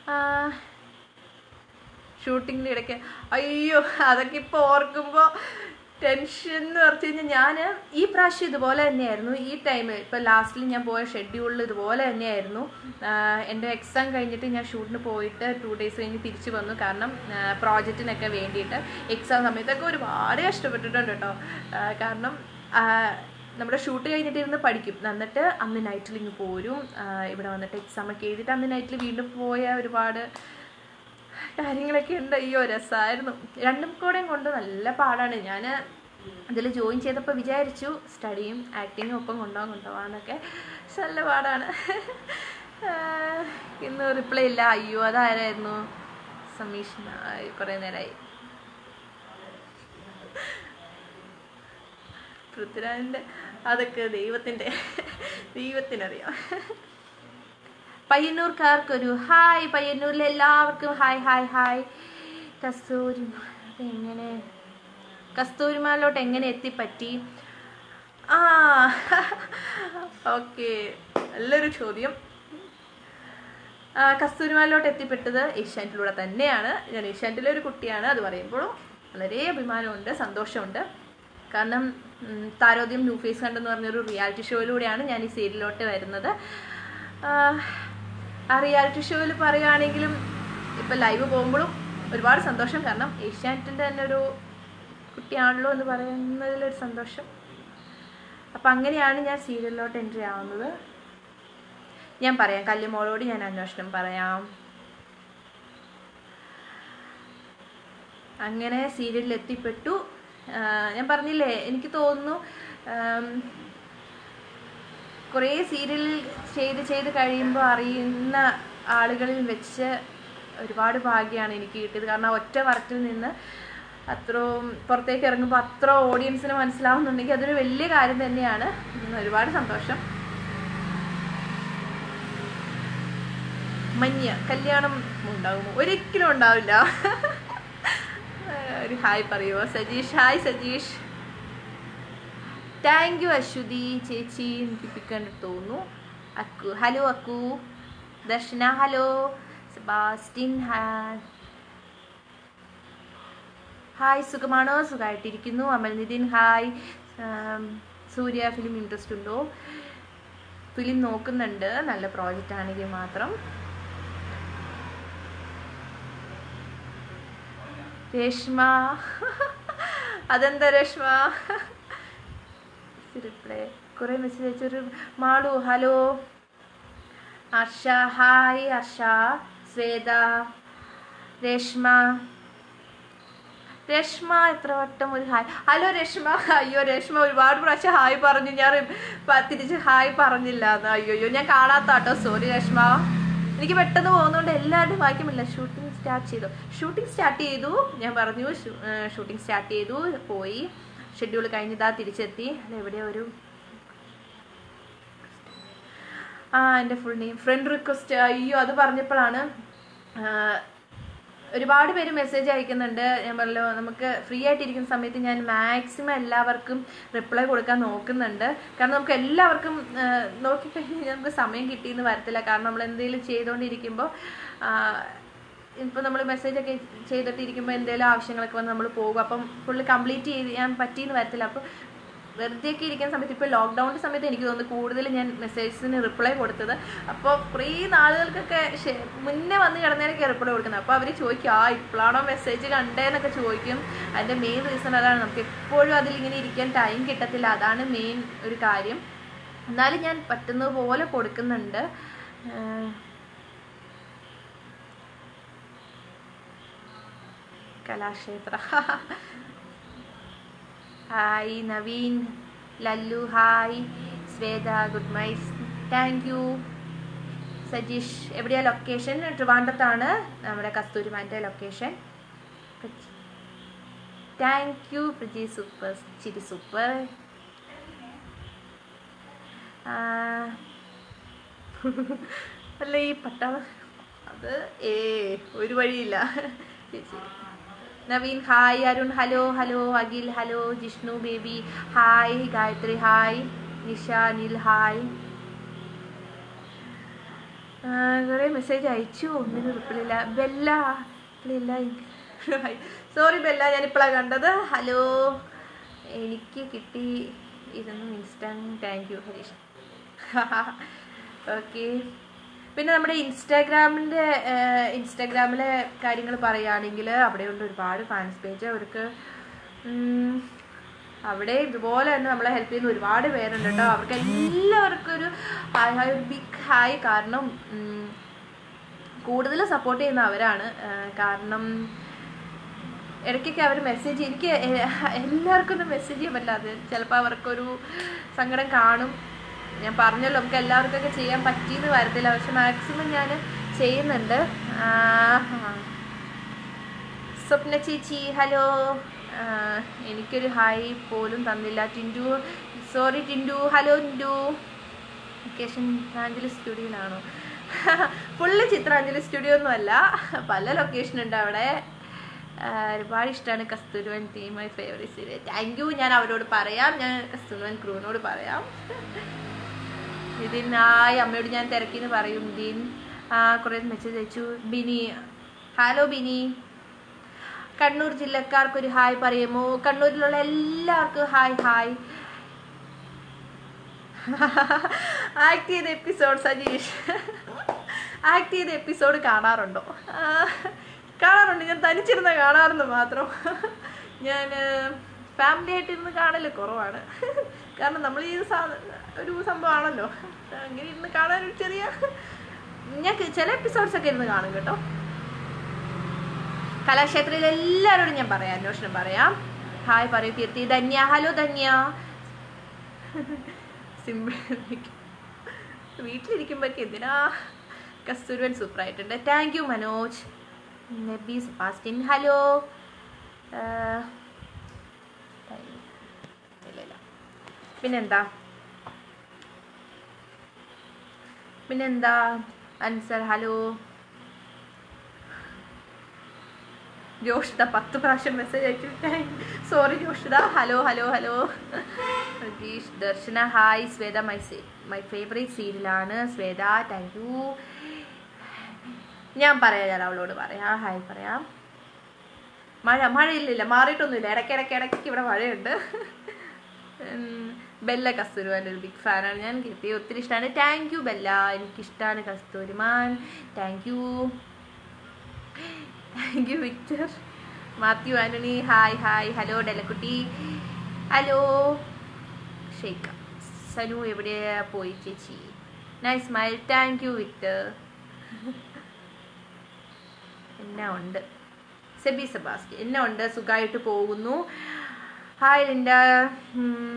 ഷൂട്ടിങ്ങിൻ്റെ ഇടയ്ക്ക് അയ്യോ അതൊക്കെ ഇപ്പോൾ ഓർക്കുമ്പോൾ ടെൻഷൻ എന്ന് പറഞ്ഞു കഴിഞ്ഞാൽ ഞാൻ ഈ പ്രാവശ്യം ഇതുപോലെ തന്നെയായിരുന്നു ഈ ടൈമിൽ ഇപ്പോൾ ലാസ്റ്റിൽ ഞാൻ പോയ ഷെഡ്യൂളിൽ ഇതുപോലെ തന്നെയായിരുന്നു ആഹ് എൻ്റെ എക്സാം കഴിഞ്ഞിട്ട് ഞാൻ ഷൂട്ടിന് പോയിട്ട് ടു ഡേയ്സ് കഴിഞ്ഞ് തിരിച്ചു വന്നു കാരണം പ്രോജക്റ്റിനൊക്കെ വേണ്ടിയിട്ട് എക്സാം സമയത്തൊക്കെ ഒരുപാട് കഷ്ടപ്പെട്ടിട്ടുണ്ട് കേട്ടോ ആഹ് കാരണം ആഹ് നമ്മുടെ ഷൂട്ട് കഴിഞ്ഞിട്ട് ഇരുന്ന് പഠിക്കും എന്നിട്ട് അന്ന് നൈറ്റിൽ ഇങ്ങ് പോരും ആഹ് ഇവിടെ വന്നിട്ട് എക്സാം ഒക്കെ എഴുതിയിട്ട് അന്ന് നൈറ്റിൽ വീണ്ടും പോയ ഒരുപാട് കാര്യങ്ങളൊക്കെ ഉണ്ട് അയ്യോ രസമായിരുന്നു രണ്ടും കൂടെയും കൊണ്ട് നല്ല പാടാണ് ഞാൻ ഇതിൽ ജോയിൻ ചെയ്തപ്പോൾ വിചാരിച്ചു സ്റ്റഡിയും ആക്ടിങ്ങും ഒപ്പം കൊണ്ടുപോകാൻ കൊണ്ടുപോകാന്നൊക്കെ പക്ഷെ നല്ല പാടാണ് ആഹ് ഇന്ന് റിപ്ലൈ ഇല്ല അയ്യോ അതാരായിരുന്നു സമീഷ് കുറേ നേരമായി പൃഥ്വിരാജിൻ്റെ അതൊക്കെ ദൈവത്തിൻ്റെ ദൈവത്തിനറിയാം പയ്യന്നൂർക്കാർക്കൊരു ഹായ് പയ്യന്നൂരിലെ എല്ലാവർക്കും ഹായ് ഹായ് ഹായ് കസ്തൂരി എങ്ങനെ കസ്തൂരിമാലോട്ട് എങ്ങനെ എത്തിപ്പറ്റി ആ ഓക്കെ നല്ലൊരു ചോദ്യം ആ, കസ്തൂരിമാലിലോട്ട് എത്തിപ്പെട്ടത് ഏഷ്യാനെറ്റിലൂടെ തന്നെയാണ് ഞാൻ ഏഷ്യാനെറ്റിലെ ഒരു കുട്ടിയാണ് അത് പറയുമ്പോഴും വളരെ അഭിമാനമുണ്ട് സന്തോഷമുണ്ട് കാരണം ഉം, താരോദ്യം ന്യൂ ഫേസ് കണ്ടെന്ന് പറഞ്ഞൊരു റിയാലിറ്റി ഷോയിലൂടെയാണ് ഞാൻ ഈ സീരിയലിലോട്ട് വരുന്നത് ആ, ആ റിയാലിറ്റി ഷോയിൽ പറയുകയാണെങ്കിലും ഇപ്പം ലൈവ് പോകുമ്പോഴും ഒരുപാട് സന്തോഷം കാരണം ഏഷ്യാനെറ്റിൻ്റെ തന്നെ ഒരു കുട്ടിയാണല്ലോ എന്ന് പറയുന്നതിലൊരു സന്തോഷം അപ്പം അങ്ങനെയാണ് ഞാൻ സീരിയലിലോട്ട് എൻട്രി ആവുന്നത് ഞാൻ പറയാം കല്ലുമോളോട് ഞാൻ അന്വേഷണം പറയാം അങ്ങനെ സീരിയലിൽ എത്തിപ്പെട്ടു ആ, ഞാൻ പറഞ്ഞില്ലേ എനിക്ക് തോന്നുന്നു ആം, കുറേ സീരിയൽ ചെയ്ത് ചെയ്ത് കഴിയുമ്പോൾ അറിയുന്ന ആളുകളിൽ വെച്ച് ഒരുപാട് ഭാഗ്യമാണ് എനിക്ക് കിട്ടിയത് കാരണം ഒറ്റ വർക്കിൽ നിന്ന് അത്രയും പുറത്തേക്ക് ഇറങ്ങുമ്പോൾ അത്ര ഓഡിയൻസിന് മനസ്സിലാവുന്നുണ്ടെങ്കിൽ അതൊരു വലിയ കാര്യം തന്നെയാണ് ഉം, ഒരുപാട് സന്തോഷം മഞ്ഞ കല്യാണം ഉണ്ടാകുമോ ഒരിക്കലും ഉണ്ടാവില്ല ഒരു ഹായ് പറയുമോ Sajeesh hi Sajeesh thank you Aswathy ചേച്ചി എനിക്ക് പിക്കാൻ തോന്നുന്നു അക്കു ഹലോ അക്കു ദർശന ഹലോ സെബാസ്റ്റിൻ ഹാ- ഹായ് സുഖമാണോ സുഖമായിട്ടിരിക്കുന്നു അമൽനിതിൻ ഹായ് ആം, സൂര്യ ഫിലിം ഇൻട്രസ്റ്റ് ഉണ്ടോ ഫിലിം നോക്കുന്നുണ്ട് നല്ല പ്രോജക്റ്റ് ആണെങ്കിൽ മാത്രം രേഷ്മ അതെന്താ രേഷ്മ റിപ്ലൈ കുറേ message അയച്ചൊരു Malu hello Harsh hi Harsh Shweta Reshma Reshma എത്ര വട്ടം ഒരു ഹായ് ഹലോ രേഷ്മ അയ്യോ രേഷ്മ ഒരുപാട് പ്രാവശ്യം ഹായ് പറഞ്ഞു ഞാൻ റി- പ- തിരിച്ച് ഹായ് പറഞ്ഞില്ല എന്ന് അയ്യോ അയ്യോ ഞാൻ കാണാത്ത കേട്ടോ സോറി രേഷ്മ എനിക്ക് പെട്ടെന്ന് പോകുന്നതുകൊണ്ട് എല്ലാവരുടെയും വായിക്കുമില്ല ഷൂട്ടിംഗ് സ്റ്റാർട്ട് ചെയ്തു ഷൂട്ടിംഗ് സ്റ്റാർട്ട് ചെയ്തു ഞാൻ പറഞ്ഞു ഷൂട്ടിംഗ് സ്റ്റാർട്ട് ചെയ്തു പോയി ഷെഡ്യൂൾ കഴിഞ്ഞിതാ തിരിച്ചെത്തി അത് എവിടെയോ ഒരു ആ എൻ്റെ ഫുൾ നെയിം ഫ്രണ്ട് റിക്വസ്റ്റ് അയ്യോ അത് പറഞ്ഞപ്പോഴാണ് ആ, ഒരുപാട് പേര് മെസ്സേജ് അയക്കുന്നുണ്ട് ഞാൻ പറഞ്ഞല്ലോ നമുക്ക് ഫ്രീ ആയിട്ടിരിക്കുന്ന സമയത്ത് ഞാൻ മാക്സിമം എല്ലാവർക്കും റിപ്ലൈ കൊടുക്കാൻ നോക്കുന്നുണ്ട് കാരണം നമുക്ക് എല്ലാവർക്കും ആ, നോക്കിക്കഴിഞ്ഞാൽ നമുക്ക് സമയം കിട്ടിയെന്ന് വരത്തില്ല കാരണം നമ്മൾ എന്തെങ്കിലും ചെയ്തുകൊണ്ടിരിക്കുമ്പോൾ ഇപ്പോൾ നമ്മൾ മെസ്സേജ് ഒക്കെ ചെയ്തിട്ടിരിക്കുമ്പോൾ എന്തെങ്കിലും ആവശ്യങ്ങളൊക്കെ വന്ന് നമ്മൾ പോകും അപ്പം ഫുള്ള് കംപ്ലീറ്റ് ചെയ്യാൻ പറ്റിയെന്ന് വരത്തില്ല അപ്പോൾ വെറുതെ ഒക്കെ ഇരിക്കുന്ന സമയത്ത് ഇപ്പോൾ ലോക്ക്ഡൗണിൻ്റെ സമയത്ത് എനിക്ക് തോന്നുന്നു കൂടുതൽ ഞാൻ മെസ്സേജസിന് റിപ്ലൈ കൊടുത്തത് അപ്പോൾ കുറേ നാളുകൾക്കൊക്കെ ശേ- മുന്നേ വന്ന് കിടന്നതിനൊക്കെ റിപ്ലൈ കൊടുക്കുന്നത് അപ്പോൾ അവർ ചോദിക്കും ആ ഇപ്പോഴാണോ മെസ്സേജ് കണ്ടേന്നൊക്കെ ചോദിക്കും അതിൻ്റെ മെയിൻ റീസൺ അതാണ് നമുക്ക് എപ്പോഴും അതിലിങ്ങനെ ഇരിക്കാൻ ടൈം കിട്ടത്തില്ല അതാണ് മെയിൻ ഒരു കാര്യം എന്നാലും ഞാൻ പറ്റുന്നത് പോലെ കൊടുക്കുന്നുണ്ട് ആഹ് Kalakshetra hi Naveen Lallu hi Shweta good മൈസ് താങ്ക് യു സജീഷ് എവിടെയാ ലൊക്കേഷൻ ട്രിവാൻഡ്രത്താണ് നമ്മുടെ കസ്തൂരിമാൻ്റെ location thank you Praji super ചിരി സൂപ്പർ അല്ല ഈ പട്ടാള അത് ഏ ഒരു വഴിയില്ല ചേച്ചി Naveen hi Arun hello hello Akhil hello Jishnu baby hi Gayathri hi Nisha നിൽ ഹായ് കുറേ മെസ്സേജ് അയച്ചു ഒന്നിനും റിപ്ലൈ ഇല്ല ബെല്ല ഇല്ല സോറി ബെല്ല ഞാനിപ്പോഴാണ് കണ്ടത് ഹലോ എനിക്ക് കിട്ടി ഇതൊന്നും Instagram thank you Harish okay പിന്നെ നമ്മുടെ ഇൻസ്റ്റാഗ്രാമിൻ്റെ ഇൻസ്റ്റാഗ്രാമിലെ കാര്യങ്ങൾ പറയുകയാണെങ്കിൽ അവിടെയുണ്ട് ഒരുപാട് ഫാൻസ് പേജ് അവർക്ക് ഉം, അവിടെ ഇതുപോലെ തന്നെ നമ്മളെ ഹെൽപ്പ് ചെയ്യുന്ന ഒരുപാട് പേരുണ്ട് കേട്ടോ അവർക്ക് എല്ലാവർക്കും ഒരു ഹായ് ഹായ് ഒരു ബിഗ് ഹായ് കാരണം ഉം, കൂടുതൽ സപ്പോർട്ട് ചെയ്യുന്ന അവരാണ് ആ, കാരണം ഇടയ്ക്കൊക്കെ അവർ മെസ്സേജ് എനിക്ക് എ- എല്ലാവർക്കും ഒന്നും മെസ്സേജ് ചെയ്യാൻ പറ്റില്ല അത് ചിലപ്പോൾ അവർക്കൊരു സങ്കടം കാണും ഞാൻ പറഞ്ഞല്ലോ നമുക്ക് എല്ലാവർക്കൊക്കെ ചെയ്യാൻ പറ്റിയെന്ന് വരത്തില്ല പക്ഷെ മാക്സിമം ഞാൻ ചെയ്യുന്നുണ്ട് ആ, സ്വപ്ന ചേച്ചി ഹലോ ആ, എനിക്കൊരു ഹായ് പോലും തന്നില്ല Tintu sorry Tintu hello Tintu location Chitranjali സ്റ്റുഡിയോയിലാണോ ഫുള്ള് ചിത്രാഞ്ജലി സ്റ്റുഡിയോ ഒന്നും അല്ല പല ലൊക്കേഷൻ ഉണ്ട് അവിടെ ആ, ഒരുപാട് ഇഷ്ടമാണ് Kasthooriman team my favourite serial thank you ഞാൻ അവരോട് പറയാം ഞാൻ കസ്തൂരിവൻ ക്രൂവിനോട് പറയാം ഇതിൻ ഹായ് അമ്മയോട് ഞാൻ തിരക്കിന്ന് പറയും ദിൻ ആ കുറേ മെസ്സേജ് അയച്ചു ബിനി ഹലോ ബിനി കണ്ണൂർ ജില്ലക്കാർക്ക് ഒരു ഹായ് പറയുമോ കണ്ണൂരിലുള്ള എല്ലാവർക്കും ഹായ് ഹായ് ആക്ട് ചെയ്ത എപ്പിസോഡ് സജീഷ് ആക്ട് ചെയ്ത എപ്പിസോഡ് കാണാറുണ്ടോ ആ, കാണാറുണ്ട് ഞാൻ തനിച്ചിരുന്ന കാണാറുണ്ട് മാത്രം ഞാൻ ഫാമിലി ആയിട്ട് ഇരുന്ന് കാണല് കുറവാണ് കാരണം നമ്മൾ ഈ സാ- ഒരു സംഭവമാണല്ലോ അങ്ങനെ ഇരുന്ന് കാണാൻ ഒരു ചെറിയ ഞാൻ ചില എപ്പിസോഡ്സ് ഒക്കെ ഇരുന്ന് കാണും കേട്ടോ കലാക്ഷേത്രയിൽ എല്ലാവരോടും ഞാൻ പറയാം അന്വേഷണം പറയാം ഹായ് പറയൂ കീർത്തി ധന്യ ഹലോ ധന്യ സിമ്പിൾ വീട്ടിലിരിക്കുമ്പോഴേക്ക് എന്തിനാ കസ്തൂരിവൻ സൂപ്പറായിട്ടുണ്ട് താങ്ക് യു മനോജ് നബി സെബാസ്റ്റ്യൻ ഹലോ ഇല്ല ഇല്ല പിന്നെന്താ പിന്നെന്താ അൻസർ ഹലോ ജോഷിത പത്ത് പ്രാവശ്യം മെസ്സേജ് അയച്ചു sorry Joshitha hello hello hello Rajeesh Darshana hi Shweta my my favourite സീരിയലാണ് ശ്വേത താങ്ക് യു ഞാൻ പറയാം ഞാൻ അവളോട് പറയാം ഹായ് പറയാം മഴ മഴയില്ലില്ല മാറിയിട്ടൊന്നുമില്ല ഇടയ്ക്കിടയ്ക്ക് ഇടയ്ക്ക് ഇവിടെ മഴയുണ്ട് ഉം, ബെല്ല കസ്തൂരിമാൻ്റെ ഒരു ബിഗ് ഫാനാണ് ഞാൻ കിട്ടി ഒത്തിരി ഇഷ്ടമാണ് താങ്ക് യു ബെല്ല എനിക്കിഷ്ടമാണ് Kasthooriman thank you thank you Victor Mathew Antony hi hi hello ഡെലക്കുട്ടി ഹലോ ഷെയ്ക്ക സനു എവിടെയാ പോയി ചേച്ചി nice smile thank you Victor എന്നാ ഉണ്ട് സെബി സെബാസ്റ്റി എന്നാ ഉണ്ട് സുഖമായിട്ട് പോകുന്നു ഹായ് ലിൻഡ ഉം.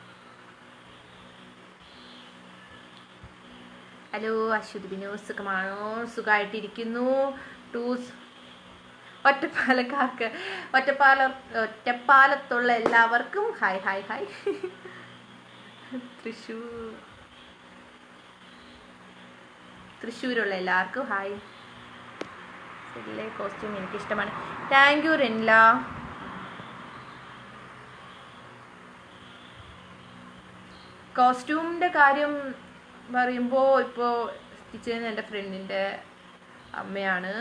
ഹലോ അശ്വതി ബിനു സുഖമാണോ സുഖമായിട്ടിരിക്കുന്നു ടൂസ് ഒറ്റപ്പാലക്കാർക്ക് ഒറ്റപ്പാല ഒറ്റപ്പാലത്തുള്ള എല്ലാവർക്കും ഹായ് ഹായ് ഹായ് തൃശ്ശൂർ തൃശ്ശൂരുള്ള എല്ലാവർക്കും ഹായ് ഇതിലെ കോസ്റ്റ്യൂം എനിക്കിഷ്ടമാണ് താങ്ക് യു റിൻല കോസ്റ്റ്യൂമിൻ്റെ കാര്യം പറയുമ്പോൾ ഇപ്പോൾ സ്റ്റിച്ച് ചെയ്യുന്ന എൻ്റെ ഫ്രണ്ടിൻ്റെ അമ്മയാണ്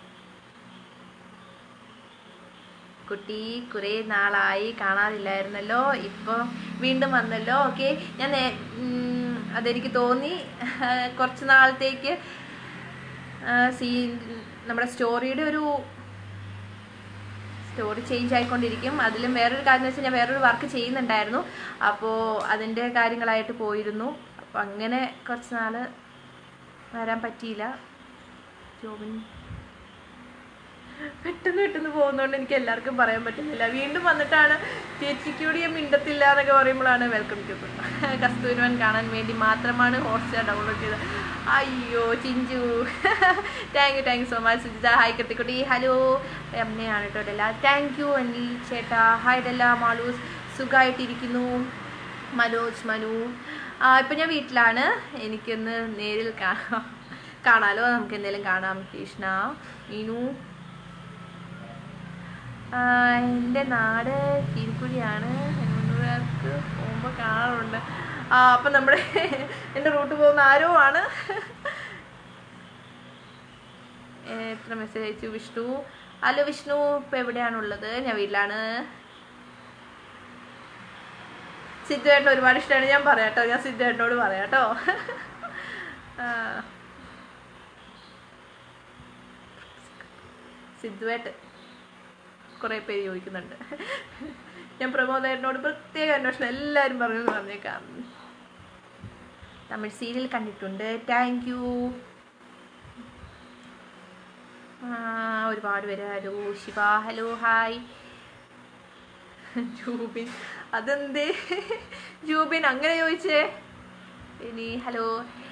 കുട്ടി കുറേ നാളായി കാണാറില്ലായിരുന്നല്ലോ ഇപ്പോൾ വീണ്ടും വന്നല്ലോ ഓക്കെ ഞാൻ നേ- ഉം, അതെനിക്ക് തോന്നി കുറച്ച് നാളത്തേക്ക് സീ നമ്മുടെ സ്റ്റോറിയുടെ ഒരു സ്റ്റോറി ചേഞ്ച് ആയിക്കൊണ്ടിരിക്കും അതിലും വേറൊരു കാര്യം എന്ന് വെച്ചാൽ ഞാൻ വേറൊരു വർക്ക് ചെയ്യുന്നുണ്ടായിരുന്നു അപ്പോൾ അതിൻ്റെ കാര്യങ്ങളായിട്ട് പോയിരുന്നു അപ്പോൾ അങ്ങനെ കുറച്ച് നാൾ വരാൻ പറ്റിയില്ല ജോബിൻ പെട്ടെന്ന് പെട്ടെന്ന് പോകുന്നതുകൊണ്ട് എനിക്ക് എല്ലാവർക്കും പറയാൻ പറ്റുന്നില്ല വീണ്ടും വന്നിട്ടാണ് ചേച്ചിക്കൂടി ഞാൻ മിണ്ടത്തില്ല എന്നൊക്കെ പറയുമ്പോഴാണ് വെൽക്കം ടു കസ്തൂരിവൻ കാണാൻ വേണ്ടി മാത്രമാണ് ഹോട്ട്സ്റ്റാർ ഡൗൺലോഡ് ചെയ്തത് അയ്യോ Chinchu thank you thank you so much Sujitha hi കത്തിക്കുട്ടി ഹലോ അമ്മയാണ് കേട്ടോ ഡെല്ല താങ്ക് യു അനിൽ ചേട്ടാ ഹായ് ഡെല്ല മാലൂസ് സുഖമായിട്ടിരിക്കുന്നു മനോജ് മനു ആ, ഇപ്പം ഞാൻ വീട്ടിലാണ് എനിക്കൊന്ന് നേരിൽ കാണാം കാണാലോ നമുക്ക് എന്തെങ്കിലും കാണാം കൃഷ്ണ മീനു ആ, എൻ്റെ നാട് കീരിക്കുഴിയാണ് എണ്ണൂറുകാർക്ക് പോകുമ്പോൾ കാണാറുണ്ട് ആ അപ്പം നമ്മുടെ എൻ്റെ റൂട്ട് പോകുന്ന ആരോ ആണ് എത്ര മെസ്സേജ് അയച്ചു വിഷ്ണു ഹലോ വിഷ്ണു ഇപ്പം എവിടെയാണുള്ളത് ഞാൻ വീട്ടിലാണ് സിദ്ധുവേട്ടൻ ഒരുപാട് ഇഷ്ടമാണ് ഞാൻ പറയാട്ടോ ഞാൻ സിദ്ധുവേട്ടനോട് പറയാട്ടോ ആ. സിദ്ധുവേട്ടൻ കുറേ പേര് ചോദിക്കുന്നുണ്ട് ഞാൻ പ്രമോദേട്ടനോട് പ്രത്യേക അന്വേഷണം എല്ലാവരും പറഞ്ഞു എന്ന് പറഞ്ഞേക്കാം തമിഴ് സീരിയൽ കണ്ടിട്ടുണ്ട് താങ്ക് യു ഒരുപാട് പേര് hello Shiva hello hi Jubin അതെന്തേ ജൂബിൻ അങ്ങനെ ചോദിച്ചേ ഇനി ഹലോ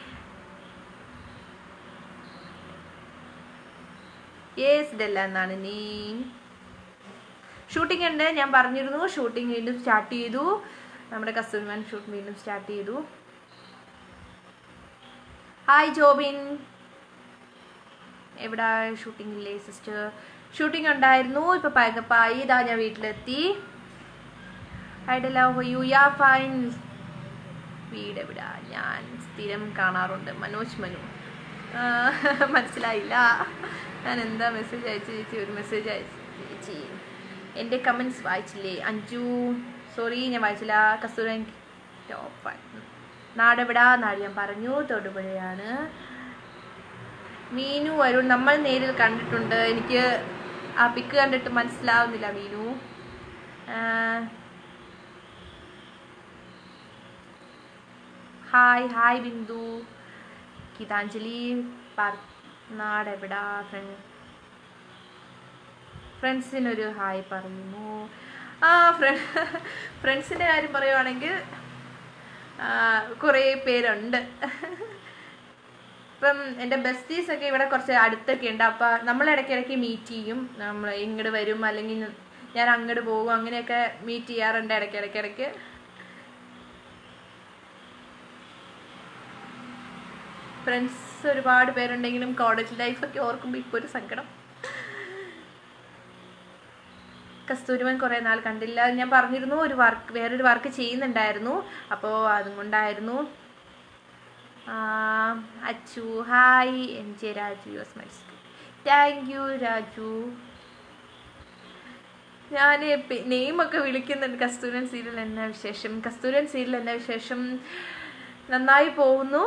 യേസ് ഡെല്ല എന്നാണ് നീ ഷൂട്ടിംഗ് ഉണ്ട് ഞാൻ പറഞ്ഞിരുന്നു ഷൂട്ടിംഗ് വീണ്ടും സ്റ്റാർട്ട് ചെയ്തു നമ്മുടെ കസ്റ്റമർ ഷൂട്ട് വീണ്ടും സ്റ്റാർട്ട് ചെയ്തു ഹായ് ജോബിൻ എവിടെ ഷൂട്ടിംഗ് ഇല്ലേ സിസ്റ്റർ ഷൂട്ടിംഗ് ഉണ്ടായിരുന്നു ഇപ്പൊ പാകപ്പായി ഇതാ ഞാൻ വീട്ടിലെത്തി ഐഡല യു യാ ഫൈൻ വീട് എവിടാ ഞാൻ സ്ഥിരം കാണാറുണ്ട് മനോജ് മനു ആ, മനസ്സിലായില്ല ഞാൻ എന്താ മെസ്സേജ് അയച്ചു ചേച്ചി ഒരു മെസ്സേജ് അയച്ചു ചേച്ചി എൻ്റെ കമൻസ് വായിച്ചില്ലേ അഞ്ജു സോറി ഞാൻ വായിച്ചില്ല കസ്തൂരൻ ടോപ്പ് ഫൈൻ നാടെവിടാ നാട് ഞാൻ പറഞ്ഞു തൊടുപുഴയാണ് മീനു വരുൺ നമ്മൾ നേരിൽ കണ്ടിട്ടുണ്ട് എനിക്ക് ആ പിക്ക് കണ്ടിട്ട് മനസ്സിലാവുന്നില്ല മീനു ആ, ഹായ് ഹായ് ബിന്ദു ഗീതാഞ്ജലി പാർ- നാടെവിടാ ഫ്രണ്ട് ഫ്രണ്ട്സിനൊരു ഹായ് പറയുന്നു ആ ഫ്രണ്ട് ഫ്രണ്ട്സിൻ്റെ കാര്യം പറയുവാണെങ്കിൽ ആ, കുറേ പേരുണ്ട് ഇപ്പം എൻ്റെ ബെസ്റ്റീസ് ഒക്കെ ഇവിടെ കുറച്ച് അടുത്തൊക്കെ ഉണ്ട് അപ്പം നമ്മൾ ഇടയ്ക്കിടയ്ക്ക് മീറ്റ് ചെയ്യും നമ്മൾ ഇങ്ങോട്ട് വരും അല്ലെങ്കിൽ ഞാൻ അങ്ങോട്ട് പോകും അങ്ങനെയൊക്കെ മീറ്റ് ചെയ്യാറുണ്ട് ഇടയ്ക്കിടയ്ക്ക് ഇടയ്ക്ക് ഫ്രണ്ട്സ് ഒരുപാട് പേരുണ്ടെങ്കിലും കോളേജ് ലൈഫൊക്കെ ഓർക്കുമ്പോൾ ഇപ്പോൾ ഒരു സങ്കടം കസ്തൂരിമൻ കുറേ നാൾ കണ്ടില്ല ഞാൻ പറഞ്ഞിരുന്നു ഒരു വർക്ക് വേറൊരു വർക്ക് ചെയ്യുന്നുണ്ടായിരുന്നു അപ്പോൾ അതും കൊണ്ടായിരുന്നു ആ, Achu hi N J Raju യുവസ് മൈ താങ്ക് യു രാജു ഞാൻ നെയിമൊക്കെ വിളിക്കുന്നുണ്ട് കസ്തൂരൻ സീരിയൽ എന്ന വിശേഷം കസ്തൂരൻ സീരിയൽ എന്ന വിശേഷം നന്നായി പോകുന്നു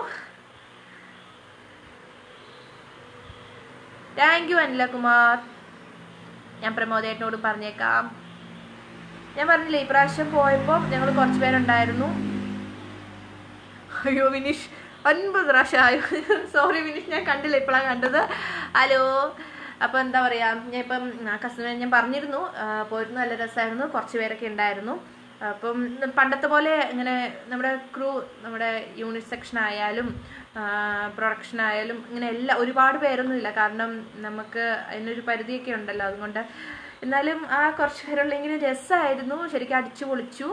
താങ്ക് യു അനിലകുമാർ ഞാൻ പ്രമോദേട്ടനോട് പറഞ്ഞേക്കാം ഞാൻ പറഞ്ഞില്ലേ ഈ പ്രാവശ്യം പോയപ്പോൾ ഞങ്ങൾ കുറച്ച് പേരുണ്ടായിരുന്നു അയ്യോ വിനീഷ് അൻപത് പ്രാവശ്യം ആയോ സോറി വിനീഷ് ഞാൻ കണ്ടില്ല ഇപ്പോഴാണ് കണ്ടത് ഹലോ അപ്പോൾ എന്താ പറയുക ഞാൻ ഇപ്പം കസ്റ്റമർ ഞാൻ പറഞ്ഞിരുന്നു ആ, പോയിരുന്നു നല്ല രസമായിരുന്നു കുറച്ച് പേരൊക്കെ ഉണ്ടായിരുന്നു അപ്പം പണ്ടത്തെ പോലെ ഇങ്ങനെ നമ്മുടെ ക്രൂ നമ്മുടെ യൂണിറ്റ് സെക്ഷൻ ആയാലും പ്രൊഡക്ഷൻ ആയാലും ഇങ്ങനെ എല്ലാ ഒരുപാട് പേരൊന്നും ഇല്ല കാരണം നമുക്ക് അതിനൊരു പരിധിയൊക്കെ ഉണ്ടല്ലോ അതുകൊണ്ട് എന്നാലും ആ കുറച്ച് പേരുള്ള ഇങ്ങനെ രസമായിരുന്നു ശരിക്കും അടിച്ചു പൊളിച്ചു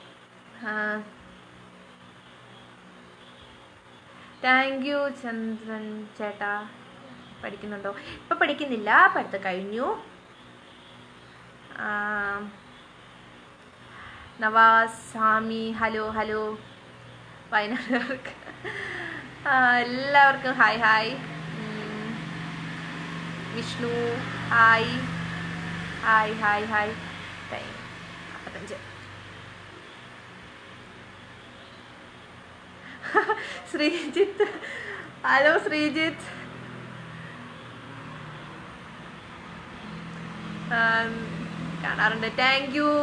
താങ്ക് യു ചന്ദ്രൻ ചേട്ടാ പഠിക്കുന്നുണ്ടോ ഇപ്പം പഠിക്കുന്നില്ല പഠിത്തം കഴിഞ്ഞു ആ, നവാസ് സ്വാമി ഹലോ ഹലോ വയനാട്ടുകാർക്ക് ആ, എല്ലാവർക്കും ഹായ് ഹായ് ഉം, Vishnu hi hi hi hi time നാൽപ്പത്തഞ്ച് ശ്രീജിത്ത് ഹലോ ശ്രീജിത്ത് ആം, കാണാറുണ്ട് താങ്ക് യു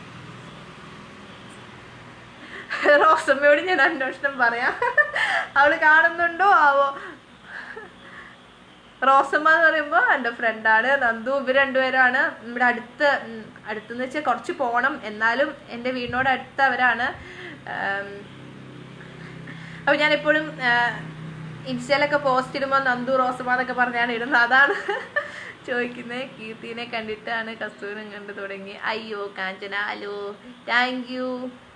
റോസമ്മയോട് ഞാൻ അന്വേഷണം പറയാം അവള് കാണുന്നുണ്ടോ ആവോ റോസമ്മ എന്ന് പറയുമ്പോൾ എൻ്റെ ഫ്രണ്ടാണ് നന്ദു ഇവർ രണ്ടുപേരാണ് ഇവിടെ അടുത്ത് ഉം, അടുത്തെന്ന് വെച്ചാൽ കുറച്ച് പോകണം എന്നാലും എൻ്റെ വീടിനോട് അടുത്തവരാണ് ആം, അപ്പൊ ഞാൻ എപ്പോഴും ഇൻസ്റ്റയിലൊക്കെ പോസ്റ്റ് ഇടുമ്പോൾ നന്ദു റോസമ്മ എന്നൊക്കെ പറഞ്ഞാണ് ഇടുന്നത് അതാണ് ചോദിക്കുന്നത് കീർത്തിനെ കണ്ടിട്ടാണ് കസ്തൂരം കണ്ടു തുടങ്ങി അയ്യോ കാഞ്ചന ഹലോ താങ്ക് യു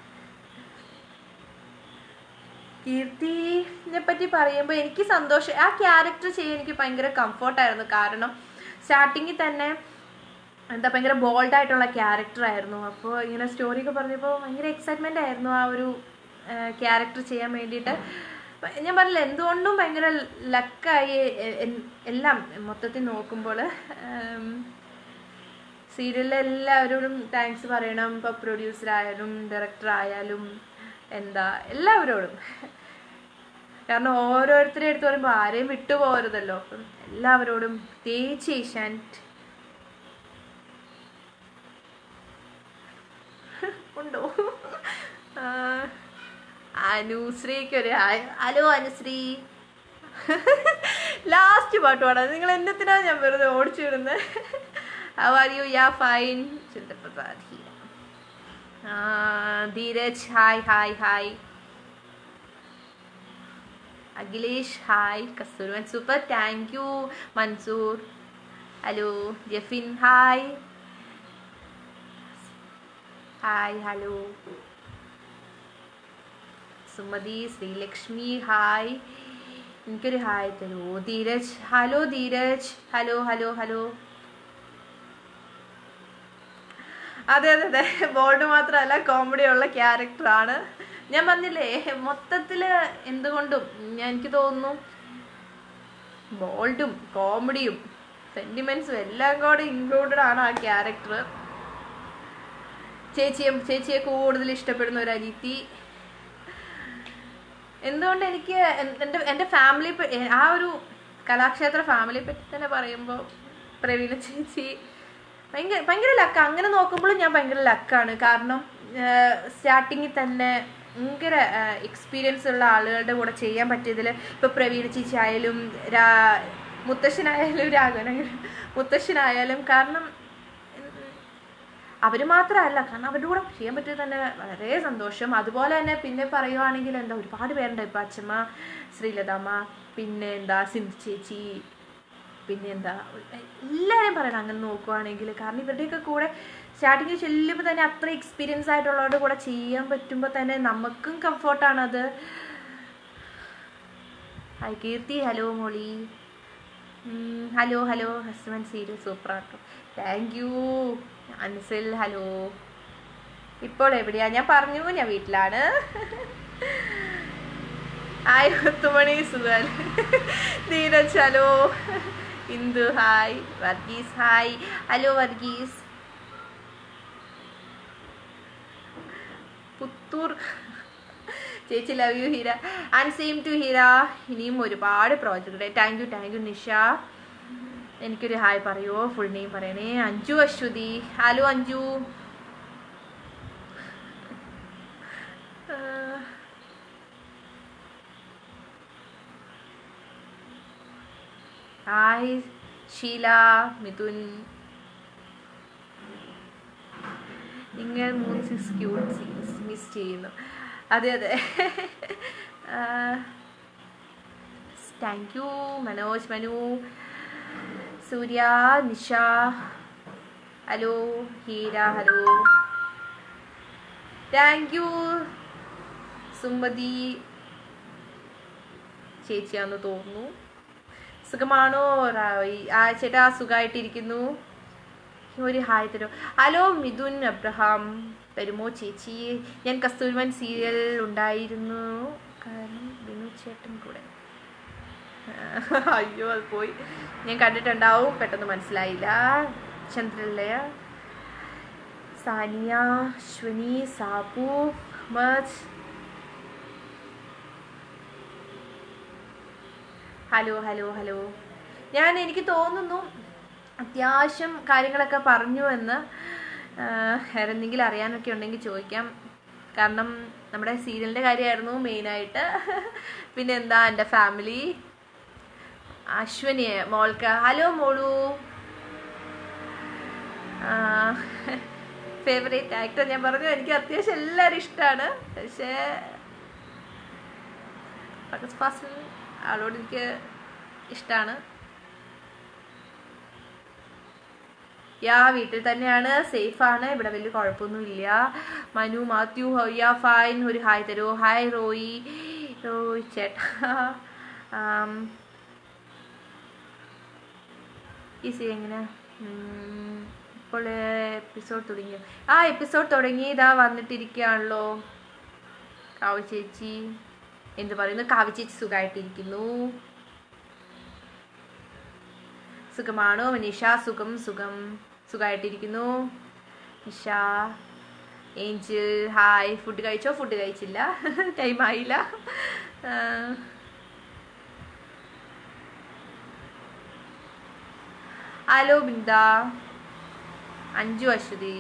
കീർത്തിനെ പറ്റി പറയുമ്പോൾ എനിക്ക് സന്തോഷം ആ ക്യാരക്ടർ ചെയ്യാൻ എനിക്ക് ഭയങ്കര കംഫർട്ടായിരുന്നു കാരണം സ്റ്റാർട്ടിങ്ങിൽ തന്നെ എന്താ ഭയങ്കര ബോൾഡ് ആയിട്ടുള്ള ക്യാരക്ടർ ആയിരുന്നു അപ്പോൾ ഇങ്ങനെ സ്റ്റോറി ഒക്കെ പറഞ്ഞപ്പോൾ ഭയങ്കര എക്സൈറ്റ്മെൻ്റ് ആയിരുന്നു ആ ഒരു ക്യാരക്ടർ ചെയ്യാൻ വേണ്ടിയിട്ട് പ- ഞാൻ പറഞ്ഞില്ല എന്തുകൊണ്ടും ഭയങ്കര ലക്കായി എല്ലാം മൊത്തത്തിൽ നോക്കുമ്പോൾ സീരിയലിലെ എല്ലാവരോടും താങ്ക്സ് പറയണം ഇപ്പോൾ പ്രൊഡ്യൂസർ ആയാലും ഡയറക്ടർ ആയാലും എന്താ എല്ലാവരോടും കാരണം ഓരോരുത്തരെ എടുത്ത് പറയുമ്പോൾ ആരെയും വിട്ടുപോകരുതല്ലോ അപ്പം എല്ലാവരോടും പ്രത്യേകിച്ച് ഏഷ്യാനെറ്റ് ഉണ്ടോ ആ, അനുശ്രീക്ക് ഒരു ഹായ് ഹലോ അനുശ്രീ ലാസ്റ്റ് പാട്ട് പാടാം നിങ്ങൾ എന്നത്തിനാ ഞാൻ വെറുതെ ഓടിച്ചു വിടുന്നത് how are you yeah fine ചിന്തപ്രസാദ് Heera Dheeraj hi hi hi Akhilesh hi Kasthooriman super thank you Mansoor hello Jefin hi hi hello Sumathi Sreelakshmi hi എനിക്കൊരു ഹായ് തരുമോ Dheeraj hello Dheeraj hello hello hello അതെ അതെ അതെ ബോൾഡ് മാത്രമല്ല കോമഡി ഉള്ള ക്യാരക്ടറാണ് ഞാൻ പറഞ്ഞില്ലേ മൊത്തത്തിൽ എന്തുകൊണ്ടും ഞാൻ എനിക്ക് തോന്നുന്നു ബോൾഡും കോമഡിയും സെന്റിമെന്റ്സും എല്ലാം കൂടെ ഇൻക്ലൂഡഡ് ആണ് ആ ക്യാരക്ടർ ചേച്ചിയെ ചേച്ചിയെ കൂടുതൽ ഇഷ്ടപ്പെടുന്ന ഒരു അനിയത്തി എന്തുകൊണ്ട് എനിക്ക് എൻ- എൻ്റെ എൻ്റെ ഫാമിലി ആ ഒരു കലാക്ഷേത്ര ഫാമിലിയെ പറ്റി തന്നെ പറയുമ്പോൾ പ്രവീണ ചേച്ചി ഭയങ്കര ഭയങ്കര ലക്ക അങ്ങനെ നോക്കുമ്പോഴും ഞാൻ ഭയങ്കര ലക്കാണ് കാരണം സ്റ്റാർട്ടിങ്ങിൽ തന്നെ ഭയങ്കര എക്സ്പീരിയൻസ് ഉള്ള ആളുകളുടെ കൂടെ ചെയ്യാൻ പറ്റിയതിൽ ഇപ്പോൾ പ്രവീണ ചേച്ചി ആയാലും രാ മുത്തശ്ശനായാലും രാഘവൻ മുത്തശ്ശനായാലും കാരണം അവർ മാത്രമല്ല കാരണം അവരുടെ കൂടെ ചെയ്യാൻ പറ്റിയത് തന്നെ വളരെ സന്തോഷം അതുപോലെ തന്നെ പിന്നെ പറയുവാണെങ്കിൽ എന്താ ഒരുപാട് പേരുണ്ട് ഇപ്പം അച്ഛമ്മ ശ്രീലതമ്മ പിന്നെ എന്താ സിന്ധു ചേച്ചി പിന്നെ എന്താ എല്ലാവരെയും പറയണം അങ്ങനെ നോക്കുവാണെങ്കിൽ കാരണം ഇവരുടെയൊക്കെ കൂടെ സ്റ്റാർട്ടിങ്ങിൽ ചെല്ലുമ്പോൾ തന്നെ അത്ര എക്സ്പീരിയൻസ് ആയിട്ടുള്ളവരുടെ കൂടെ ചെയ്യാൻ പറ്റുമ്പോൾ തന്നെ നമുക്കും കംഫർട്ടാണത് ഹായ് കീർത്തി ഹലോ മോളി ഉം, ഹലോ ഹലോ ഹസ്ബൻഡ് സീരിയൽ സൂപ്പറാട്ടോ താങ്ക് യു അൻസിൽ ഹലോ ഇപ്പോൾ എവിടെയാ ഞാൻ പറഞ്ഞു ഞാൻ വീട്ടിലാണ് ഹായ് മുത്തുമണി സുഖാൽ Dheeraj hello Indu hi Varghese hi hello Varghese Puthur ചേച്ചി love you Heera and same too Heera ഇനിയും ഒരുപാട് project thank you thank you Nisha എനിക്കൊരു ഹായ് പറയുമോ ഫുൾ നെയിം പറയണേ അഞ്ജു അശ്വതി ഹലോ അഞ്ജു ആഹ്. ഹായ് ഷീല മിഥുൻ നിങ്ങൾ മൂന്ന് സിക്സ് ക്യൂട്ട് സീൻസ് മിസ് ചെയ്യുന്നു അതെ അതെ thank you Manoj Manu Surya Nisha hello Heera hello thank you Sumathi ചേച്ചിയാന്ന് തോന്നുന്നു സുഖമാണോ റായി ആ ചേട്ടാ സുഖമായിട്ടിരിക്കുന്നു ഒരു ഹായ് തരും ഹലോ മിഥുൻ അബ്രഹാം തരുമോ ചേച്ചി ഞാൻ കസ്തൂരിമൻ സീരിയൽ ഉണ്ടായിരുന്നു കാരണം ബിനു ചേട്ടൻ കൂടെ അയ്യോ അത് പോയി ഞാൻ കണ്ടിട്ടുണ്ടാവും പെട്ടെന്ന് മനസ്സിലായില്ല ചന്ദ്രലയ Saniya Ashwini Sabu Ahmed hello hello hello ഞാൻ എനിക്ക് തോന്നുന്നു അത്യാവശ്യം കാര്യങ്ങളൊക്കെ പറഞ്ഞു എന്ന് ആഹ്, വേറെ എന്തെങ്കിലും അറിയാനൊക്കെ ഉണ്ടെങ്കിൽ ചോദിക്കാം കാരണം നമ്മുടെ സീരിയലിൻ്റെ കാര്യമായിരുന്നു മെയിനായിട്ട് പിന്നെ എന്താ എൻ്റെ ഫാമിലി അശ്വനി മോൾക്ക് ഹലോ മോളു ഫേവറേറ്റ് ആക്ടർ ഞാൻ പറഞ്ഞു എനിക്ക് അത്യാവശ്യം എല്ലാവരും ഇഷ്ടമാണ് പക്ഷേ ഫസ്റ്റ് ഫാസിൽ ആളോട് എനിക്ക് ഇഷ്ടമാണ് യാ വീട്ടിൽ തന്നെയാണ് സേഫ് ആണ് ഇവിടെ വലിയ കുഴപ്പമൊന്നുമില്ല മനു മാത്യു ഹയ്യ ഫൈൻ ഒരു ഹായ് തരൂ ഹായ് റോയി റോയ് ചേട്ടാ ആം, ഈ സീ എങ്ങനെ ഉം, ഇപ്പോൾ എപ്പിസോഡ് തുടങ്ങിയോ ആ എപ്പിസോഡ് തുടങ്ങി ഇതാ വന്നിട്ടിരിക്കുകയാണല്ലോ കാവു ചേച്ചി എന്ത് പറയുന്നു കാവിച്ചേച്ചി സുഖമായിട്ടിരിക്കുന്നു സുഖമാണോ നിഷ സുഖം സുഖം സുഖമായിട്ടിരിക്കുന്നു നിഷ ഏഞ്ചൽ ഹായ് ഫുഡ് കഴിച്ചോ ഫുഡ് കഴിച്ചില്ല ടൈം ആയില്ല ആ. ഹലോ ബിന്ദ അഞ്ചു അശ്വതി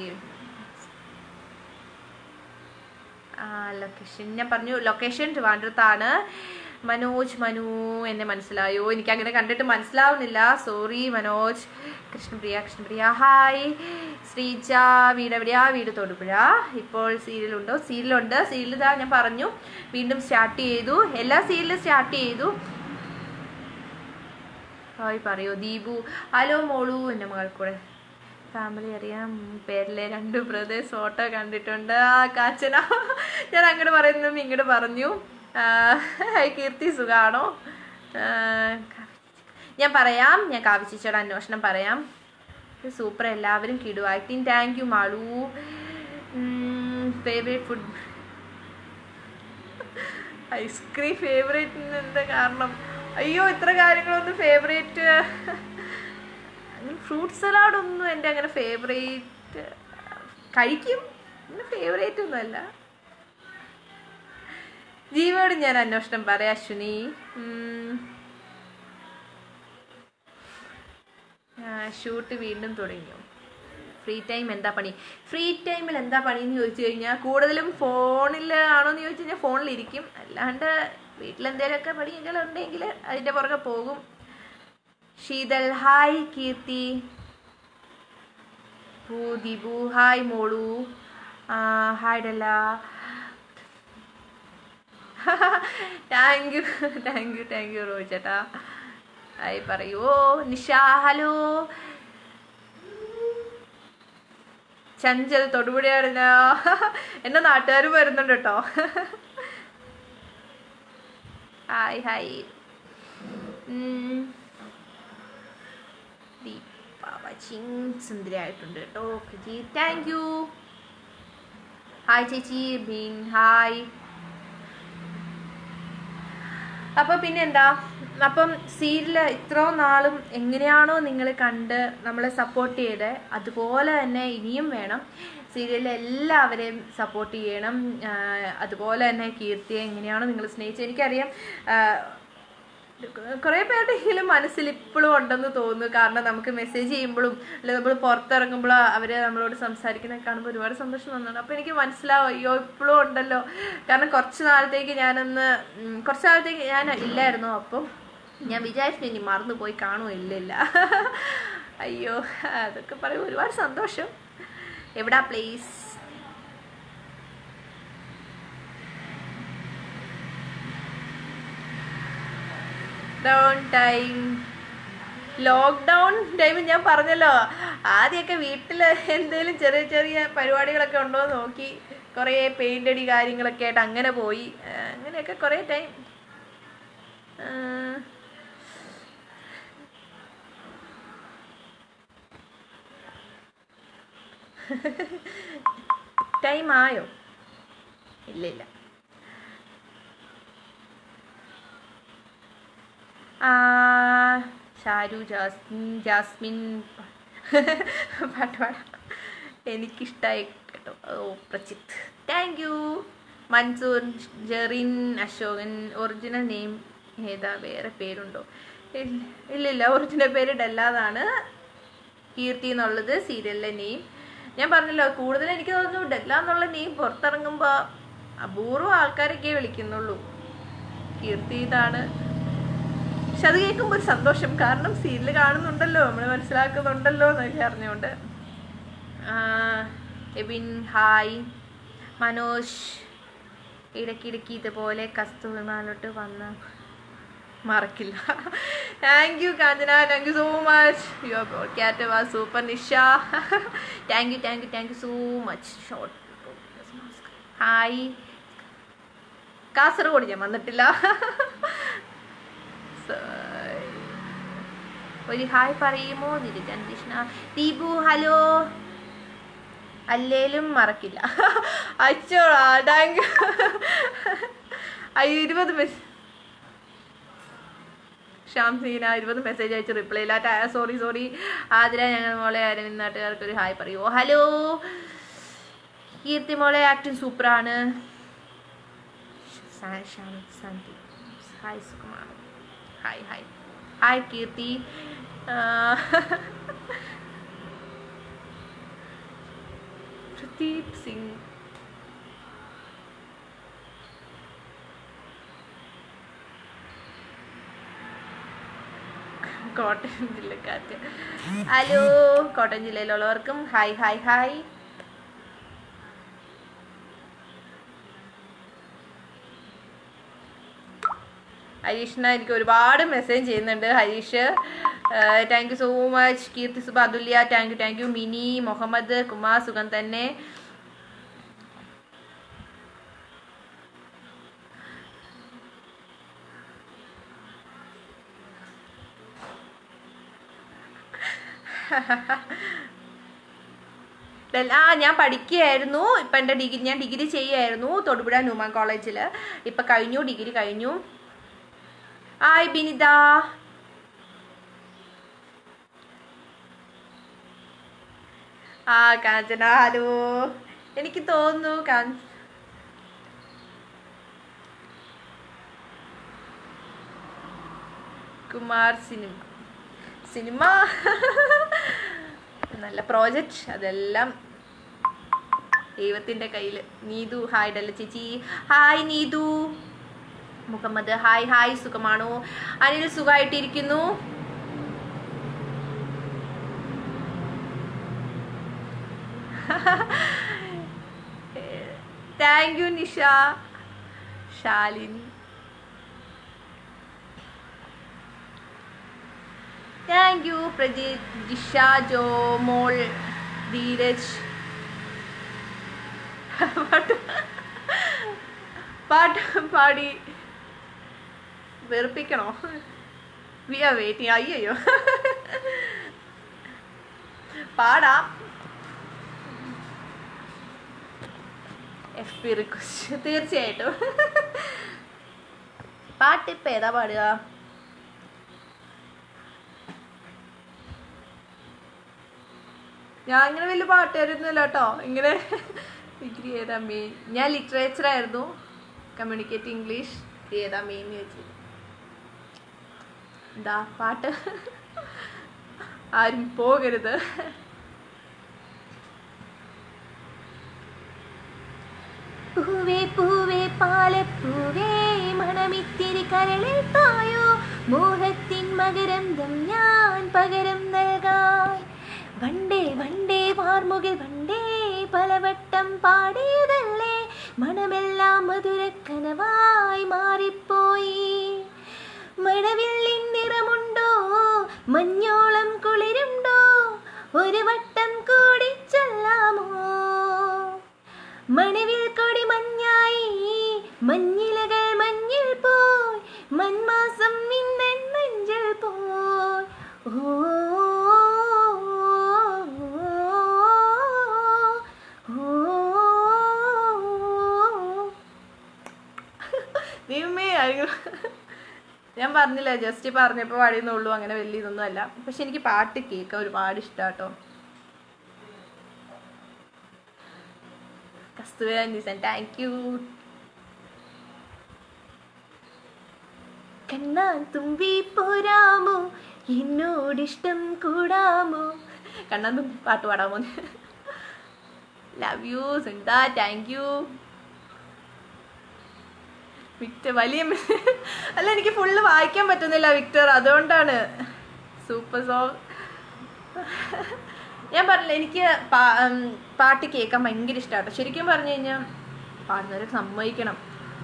ആ ലൊക്കേഷൻ ഞാൻ പറഞ്ഞു ലൊക്കേഷൻ ട്രിവാൻഡ്രത്താണ് മനോജ് മനു എന്നെ മനസ്സിലായോ എനിക്ക് അങ്ങനെ കണ്ടിട്ട് മനസ്സിലാവുന്നില്ല സോറി മനോജ് കൃഷ്ണപ്രിയ കൃഷ്ണപ്രിയ ഹായ് ശ്രീജ വീട് എവിടെയാ വീട് തൊടുപുഴ ഇപ്പോൾ സീരിയലുണ്ടോ സീരിയലുണ്ട് സീരിയൽ ഇതാ ഞാൻ പറഞ്ഞു വീണ്ടും സ്റ്റാർട്ട് ചെയ്തു എല്ലാ സീരിയലും സ്റ്റാർട്ട് ചെയ്തു ഹായ് പറയൂ ദീപു ഹലോ മോളു എൻ്റെ മകൾക്കൂടെ ഫാമിലി അറിയാം പേരിലെ രണ്ട് ബ്രദേഴ്സ് ഫോട്ടോ കണ്ടിട്ടുണ്ട് ആ കാച്ചന ഞാൻ അങ്ങോട്ട് പറയുന്നു ഇങ്ങോട്ട് പറഞ്ഞു ആ, ഹായ് കീർത്തി സുഖാണോ ആ, ഞാൻ പറയാം ഞാൻ കാവിച്ചിച്ചോടെ അന്വേഷണം പറയാം സൂപ്പർ എല്ലാവരും കിടു acting thank you Malu favourite food ice cream favourite എന്താ കാരണം അയ്യോ ഇത്ര കാര്യങ്ങളൊന്നും ഫേവറേറ്റ് അങ്ങനെ ഫ്രൂട്ട് സലാഡ് ഒന്നും എൻ്റെ അങ്ങനെ ഫേവറേറ്റ് കഴിക്കും അങ്ങനെ ഫേവറേറ്റ് ഒന്നുമല്ല ജീവയോട് ഞാൻ അന്വേഷണം പറയാം അശ്വിനി ഷൂട്ട് വീണ്ടും തുടങ്ങിയോ ഫ്രീ ടൈം എന്താ പണി ഫ്രീ ടൈമിൽ എന്താ പണി എന്ന് ചോദിച്ചു കഴിഞ്ഞാൽ കൂടുതലും ഫോണിൽ ആണോ എന്ന് ചോദിച്ചു കഴിഞ്ഞാൽ ഫോണിലിരിക്കും അല്ലാണ്ട് വീട്ടിലെന്തേലുമൊക്കെ പണിയൊക്കെ ഉണ്ടെങ്കിൽ അതിൻ്റെ പുറകെ പോകും ശീതൽ ഹായ് കീർത്തി ഭൂ ദീപു ഹായ് മോളു ആ, hi Della thank you thank you thank you റോജ് ചേട്ടാ ഹായ് പറയൂ നിഷ ഹലോ ചഞ്ചൽ തൊടുപുഴയാണല്ലോ എന്റെ നാട്ടുകാർ വരുന്നുണ്ട് കേട്ടോ ഹായ് ഹായ് ഉം. ദീപ വാച്ചിങ് സുന്ദരിയായിട്ടുണ്ട് കേട്ടോ ജി താങ്ക് യു ഹായ് ചേച്ചി ബീൻ ഹായ് അപ്പൊ പിന്നെന്താ അപ്പം സീരിയൽ ഇത്രയും നാളും എങ്ങനെയാണോ നിങ്ങൾ കണ്ട് നമ്മളെ സപ്പോർട്ട് ചെയ്ത് അതുപോലെ തന്നെ ഇനിയും വേണം സീരിയലിൽ എല്ലാവരെയും സപ്പോർട്ട് ചെയ്യണം ആഹ് അതുപോലെ തന്നെ കീർത്തിയെ എങ്ങനെയാണോ നിങ്ങൾ സ്നേഹിച്ചത് എനിക്കറിയാം ആഹ് കുറേ പേരുടെ എങ്കിലും മനസ്സിൽ ഇപ്പോഴും ഉണ്ടെന്ന് തോന്നുന്നു കാരണം നമുക്ക് മെസ്സേജ് ചെയ്യുമ്പോഴും അല്ലെങ്കിൽ നമ്മൾ പുറത്തിറങ്ങുമ്പോഴോ അവർ നമ്മളോട് സംസാരിക്കുന്നത് കാണുമ്പോൾ ഒരുപാട് സന്തോഷം തോന്നുന്നുണ്ട് അപ്പോൾ എനിക്ക് മനസ്സിലാവും അയ്യോ ഇപ്പോഴും ഉണ്ടല്ലോ കാരണം കുറച്ച് നാളത്തേക്ക് ഞാനൊന്ന് ഉം, കുറച്ച് നാളത്തേക്ക് ഞാൻ ഇല്ലായിരുന്നു അപ്പം ഞാൻ വിചാരിച്ചു ഇനി മറന്നു പോയി കാണുമോ ഇല്ലില്ല അയ്യോ അതൊക്കെ പറയും ഒരുപാട് സന്തോഷം എവിടാ പ്ലേസ് ലോക്ക്ഡൗൺ ടൈം ലോക്ക്ഡൗൺ ടൈമിൽ ഞാൻ പറഞ്ഞല്ലോ ആദ്യമൊക്കെ വീട്ടിൽ എന്തെങ്കിലും ചെറിയ ചെറിയ പരിപാടികളൊക്കെ ഉണ്ടോ എന്ന് നോക്കി കുറേ പെയിൻ്റ് അടി കാര്യങ്ങളൊക്കെ ആയിട്ട് അങ്ങനെ പോയി ആ, അങ്ങനെയൊക്കെ കുറേ ടൈം ടൈം ആയോ ഇല്ല ഇല്ല ആ, ഷാരു ജാസ്മിൻ ജാസ്മിൻ പാട്ട് പാടാം എനിക്കിഷ്ടമായി കേട്ടോ ഓ Prachith thank you Mansoor Jerin Ashokan original name ഏതാ വേറെ പേരുണ്ടോ ഇല്ല ഇല്ലില്ല ഒറിജിനൽ പേര് ഡെല്ലാതാണ് കീർത്തി എന്നുള്ളത് സീരിയലിലെ നെയിം ഞാൻ പറഞ്ഞല്ലോ കൂടുതൽ എനിക്ക് തോന്നുന്നു ഡെല്ല എന്നുള്ള നെയിം പുറത്തിറങ്ങുമ്പോൾ അപൂർവം ആൾക്കാരൊക്കെ വിളിക്കുന്നുള്ളൂ കീർത്തി ഇതാണ് പക്ഷെ അത് കേൾക്കുമ്പോൾ ഒരു സന്തോഷം കാരണം സീരിയൽ കാണുന്നുണ്ടല്ലോ നമ്മൾ മനസ്സിലാക്കുന്നുണ്ടല്ലോ എന്നൊക്കെ അറിഞ്ഞുകൊണ്ട് ആ, എബിൻ ഹായ് മനോജ് ഇടയ്ക്കിടയ്ക്ക് ഇതുപോലെ കസ്തൂരിമാലോട്ട് വന്ന് മറക്കില്ല thank you Kanchana thank you so much your broadcast വാ super Nisha thank you thank you thank you so much short hi Kasaragod ഞാൻ വന്നിട്ടില്ല Sorry. ഒരു ഹായ് പറയുമോ നിരുജൻ കൃഷ്ണ ദീപു ഹലോ അല്ലേലും മറക്കില്ല അച്ചോടാ താങ്ക് യു അയ്യോ ഇരുപത് മെസ്സേജ് ഷാംസീന ഇരുപത് മെസ്സേജ് അയച്ച് റിപ്ലൈ ഇല്ല സോറി സോറി ആതിര ഞങ്ങൾ മോളെ അരവിന്ദ് നാട്ടുകാർക്ക് ഒരു ഹായ് പറയൂ ഹലോ കീർത്തി മോളെ ആക്ടിങ് സൂപ്പറാണ് Shanthi hi Sukumar hi hi hi Keerthi ആ, പ്രദീപ് സിംഗ് കോട്ടയം ജില്ലക്കാർക്ക് ഹലോ കോട്ടയം ജില്ലയിലുള്ളവർക്കും ഹായ് ഹായ് ഹായ് ഹരീഷിന എനിക്ക് ഒരുപാട് മെസ്സേജ് ചെയ്യുന്നുണ്ട് Harish thank you so much Keerthi Suba Athulya thank you thank you Mini Muhammad Kumar സുഖം തന്നെ ഡെൽ- ആ ഞാൻ പഠിക്കുകയായിരുന്നു ഇപ്പം എൻ്റെ ഡിഗ്രി ഞാൻ ഡിഗ്രി ചെയ്യായിരുന്നു തൊടുപുഴ ന്യൂമാൻ കോളേജിൽ ഇപ്പം കഴിഞ്ഞു ഡിഗ്രി കഴിഞ്ഞു ഹായ് ബിനിത ആ കാഞ്ചന ഹലോ എനിക്ക് തോന്നുന്നു കാ- കുമാർ സിനിമ സിനിമ നല്ല പ്രോജക്റ്റ് അതെല്ലാം ദൈവത്തിൻ്റെ കയ്യിൽ നീതു ഹായ് ഡല്ല ചേച്ചി hi Neethu Muhammad hi hi സുഖമാണോ അനിൽ സുഖമായിട്ടിരിക്കുന്നു thank you Nisha Shalini thank you Prajith Jisha Jo മോൾ ധീരജ് പാട്ട് പാട്ട് പാടി വെറുപ്പിക്കണോ വി ആർ വെയിറ്റിംഗ് അയ്യോ പാടാം എഫ് പി റിക്വസ്റ്റ് തീർച്ചയായിട്ടും പാട്ട് ഇപ്പം ഏതാ പാടുക ഞാൻ അങ്ങനെ വലിയ പാട്ടുകാരൊന്നുമില്ല കേട്ടോ ഇങ്ങനെ ഡിഗ്രി ചെയ്താ മെയിൻ ഞാൻ ലിറ്ററേച്ചർ ആയിരുന്നു കമ്മ്യൂണിക്കേറ്റ് ഇംഗ്ലീഷ് ചെയ്താ മെയിൻ ചോദിച്ചു എന്താ പാട്ട് ആരും പോകരുത് പൂവേ പൂവേ പാലപ്പൂവേ മണമിത്തിരി കരളിൽ തായോ മോഹത്തിൻ മകരന്തം ഞാൻ പകരം നൽകാൻ വണ്ടേ വണ്ടേ വാർമുകിൽ വണ്ടേ പലവട്ടം പാടിയതല്ലേ മണമെല്ലാം മധുരക്കനവായി മാറിപ്പോയി മഴവില്ലിൻ നിറമുണ്ടോ മഞ്ഞോളം കുളിരുണ്ടോ ഒരു വട്ടം കൂടി ചൊല്ലാമോ മണിവിൽ കൊടി മഞ്ഞായി മഞ്ഞിലകൾ മഞ്ഞിൽ പോയി മൺമാസം നിന്നൻ മഞ്ചൽ പോയി ഓ ദൈവമേ ആരെങ്കിലും ഞാൻ പറഞ്ഞില്ല ജസ്റ്റ് പറഞ്ഞപ്പോൾ പാടിയെന്നുള്ളൂ അങ്ങനെ വലിയ ഇതൊന്നും അല്ല പക്ഷെ എനിക്ക് പാട്ട് കേൾക്കാൻ ഒരുപാട് ഇഷ്ടാട്ടോ കസ്തൂര നിസൻ താങ്ക് യു കണ്ണാൻ തുമ്പി പോരാമോ എന്നോടിഷ്ടം കൂടാമോ കണ്ണാൻ പാട്ട് പാടാമോ ലവ് യു സുന്ദ താങ്ക് യു വിക്ടർ വലിയ മെ- അല്ല എനിക്ക് ഫുള്ള് വായിക്കാൻ പറ്റുന്നില്ല വിക്ടർ അതുകൊണ്ടാണ് സൂപ്പർ സോങ് ഞാൻ പറഞ്ഞില്ല എനിക്ക് പാ- ഉം, പാട്ട് കേൾക്കാൻ ഭയങ്കര ഇഷ്ടമാട്ടോ ശരിക്കും പറഞ്ഞു കഴിഞ്ഞാൽ പാടുന്നവരെ സമ്മതിക്കണം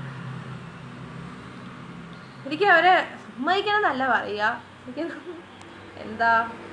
എനിക്ക് അവരെ സമ്മതിക്കണം എന്നല്ല പറയുക എനിക്ക് എന്താ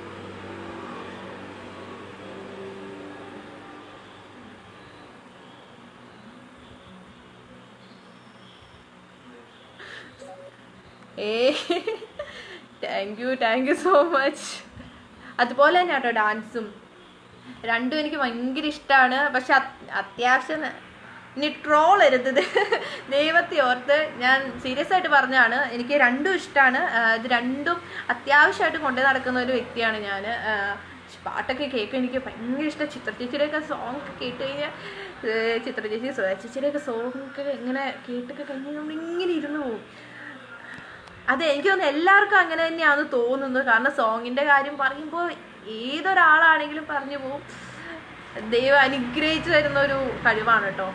ഏ thank you thank you so much അതുപോലെ തന്നെ കേട്ടോ ഡാൻസും രണ്ടും എനിക്ക് ഭയങ്കര ഇഷ്ടമാണ് പക്ഷെ അത്- അത്യാവശ്യം ഇനി ട്രോൾ എരുതത് ദൈവത്തെ ഓർത്ത് ഞാൻ സീരിയസ് ആയിട്ട് പറഞ്ഞാണ് എനിക്ക് രണ്ടും ഇഷ്ടമാണ് ഇത് രണ്ടും അത്യാവശ്യമായിട്ട് കൊണ്ടു നടക്കുന്ന ഒരു വ്യക്തിയാണ് ഞാൻ പാട്ടൊക്കെ കേൾക്കാൻ എനിക്ക് ഭയങ്കര ഇഷ്ടം ചിത്ര ചേച്ചിയുടെയൊക്കെ സോങ് കേട്ട് കഴിഞ്ഞാൽ ചിത്ര ചേച്ചി സുധാ ചേച്ചിയുടെയൊക്കെ സോങ് ഒക്കെ ഇങ്ങനെ കേട്ടൊക്കെ കഴിഞ്ഞാൽ നമ്മൾ ഇങ്ങനെ ഇരുന്ന് പോകും അതെ എനിക്ക് തോന്നുന്നു എല്ലാവർക്കും അങ്ങനെ തന്നെയാണെന്ന് തോന്നുന്നു കാരണം സോങ്ങിന്റെ കാര്യം പറയുമ്പോൾ ഏതൊരാളാണെങ്കിലും പറഞ്ഞു പോകും ദൈവം അനുഗ്രഹിച്ചു തരുന്ന ഒരു കഴിവാണ് കേട്ടോ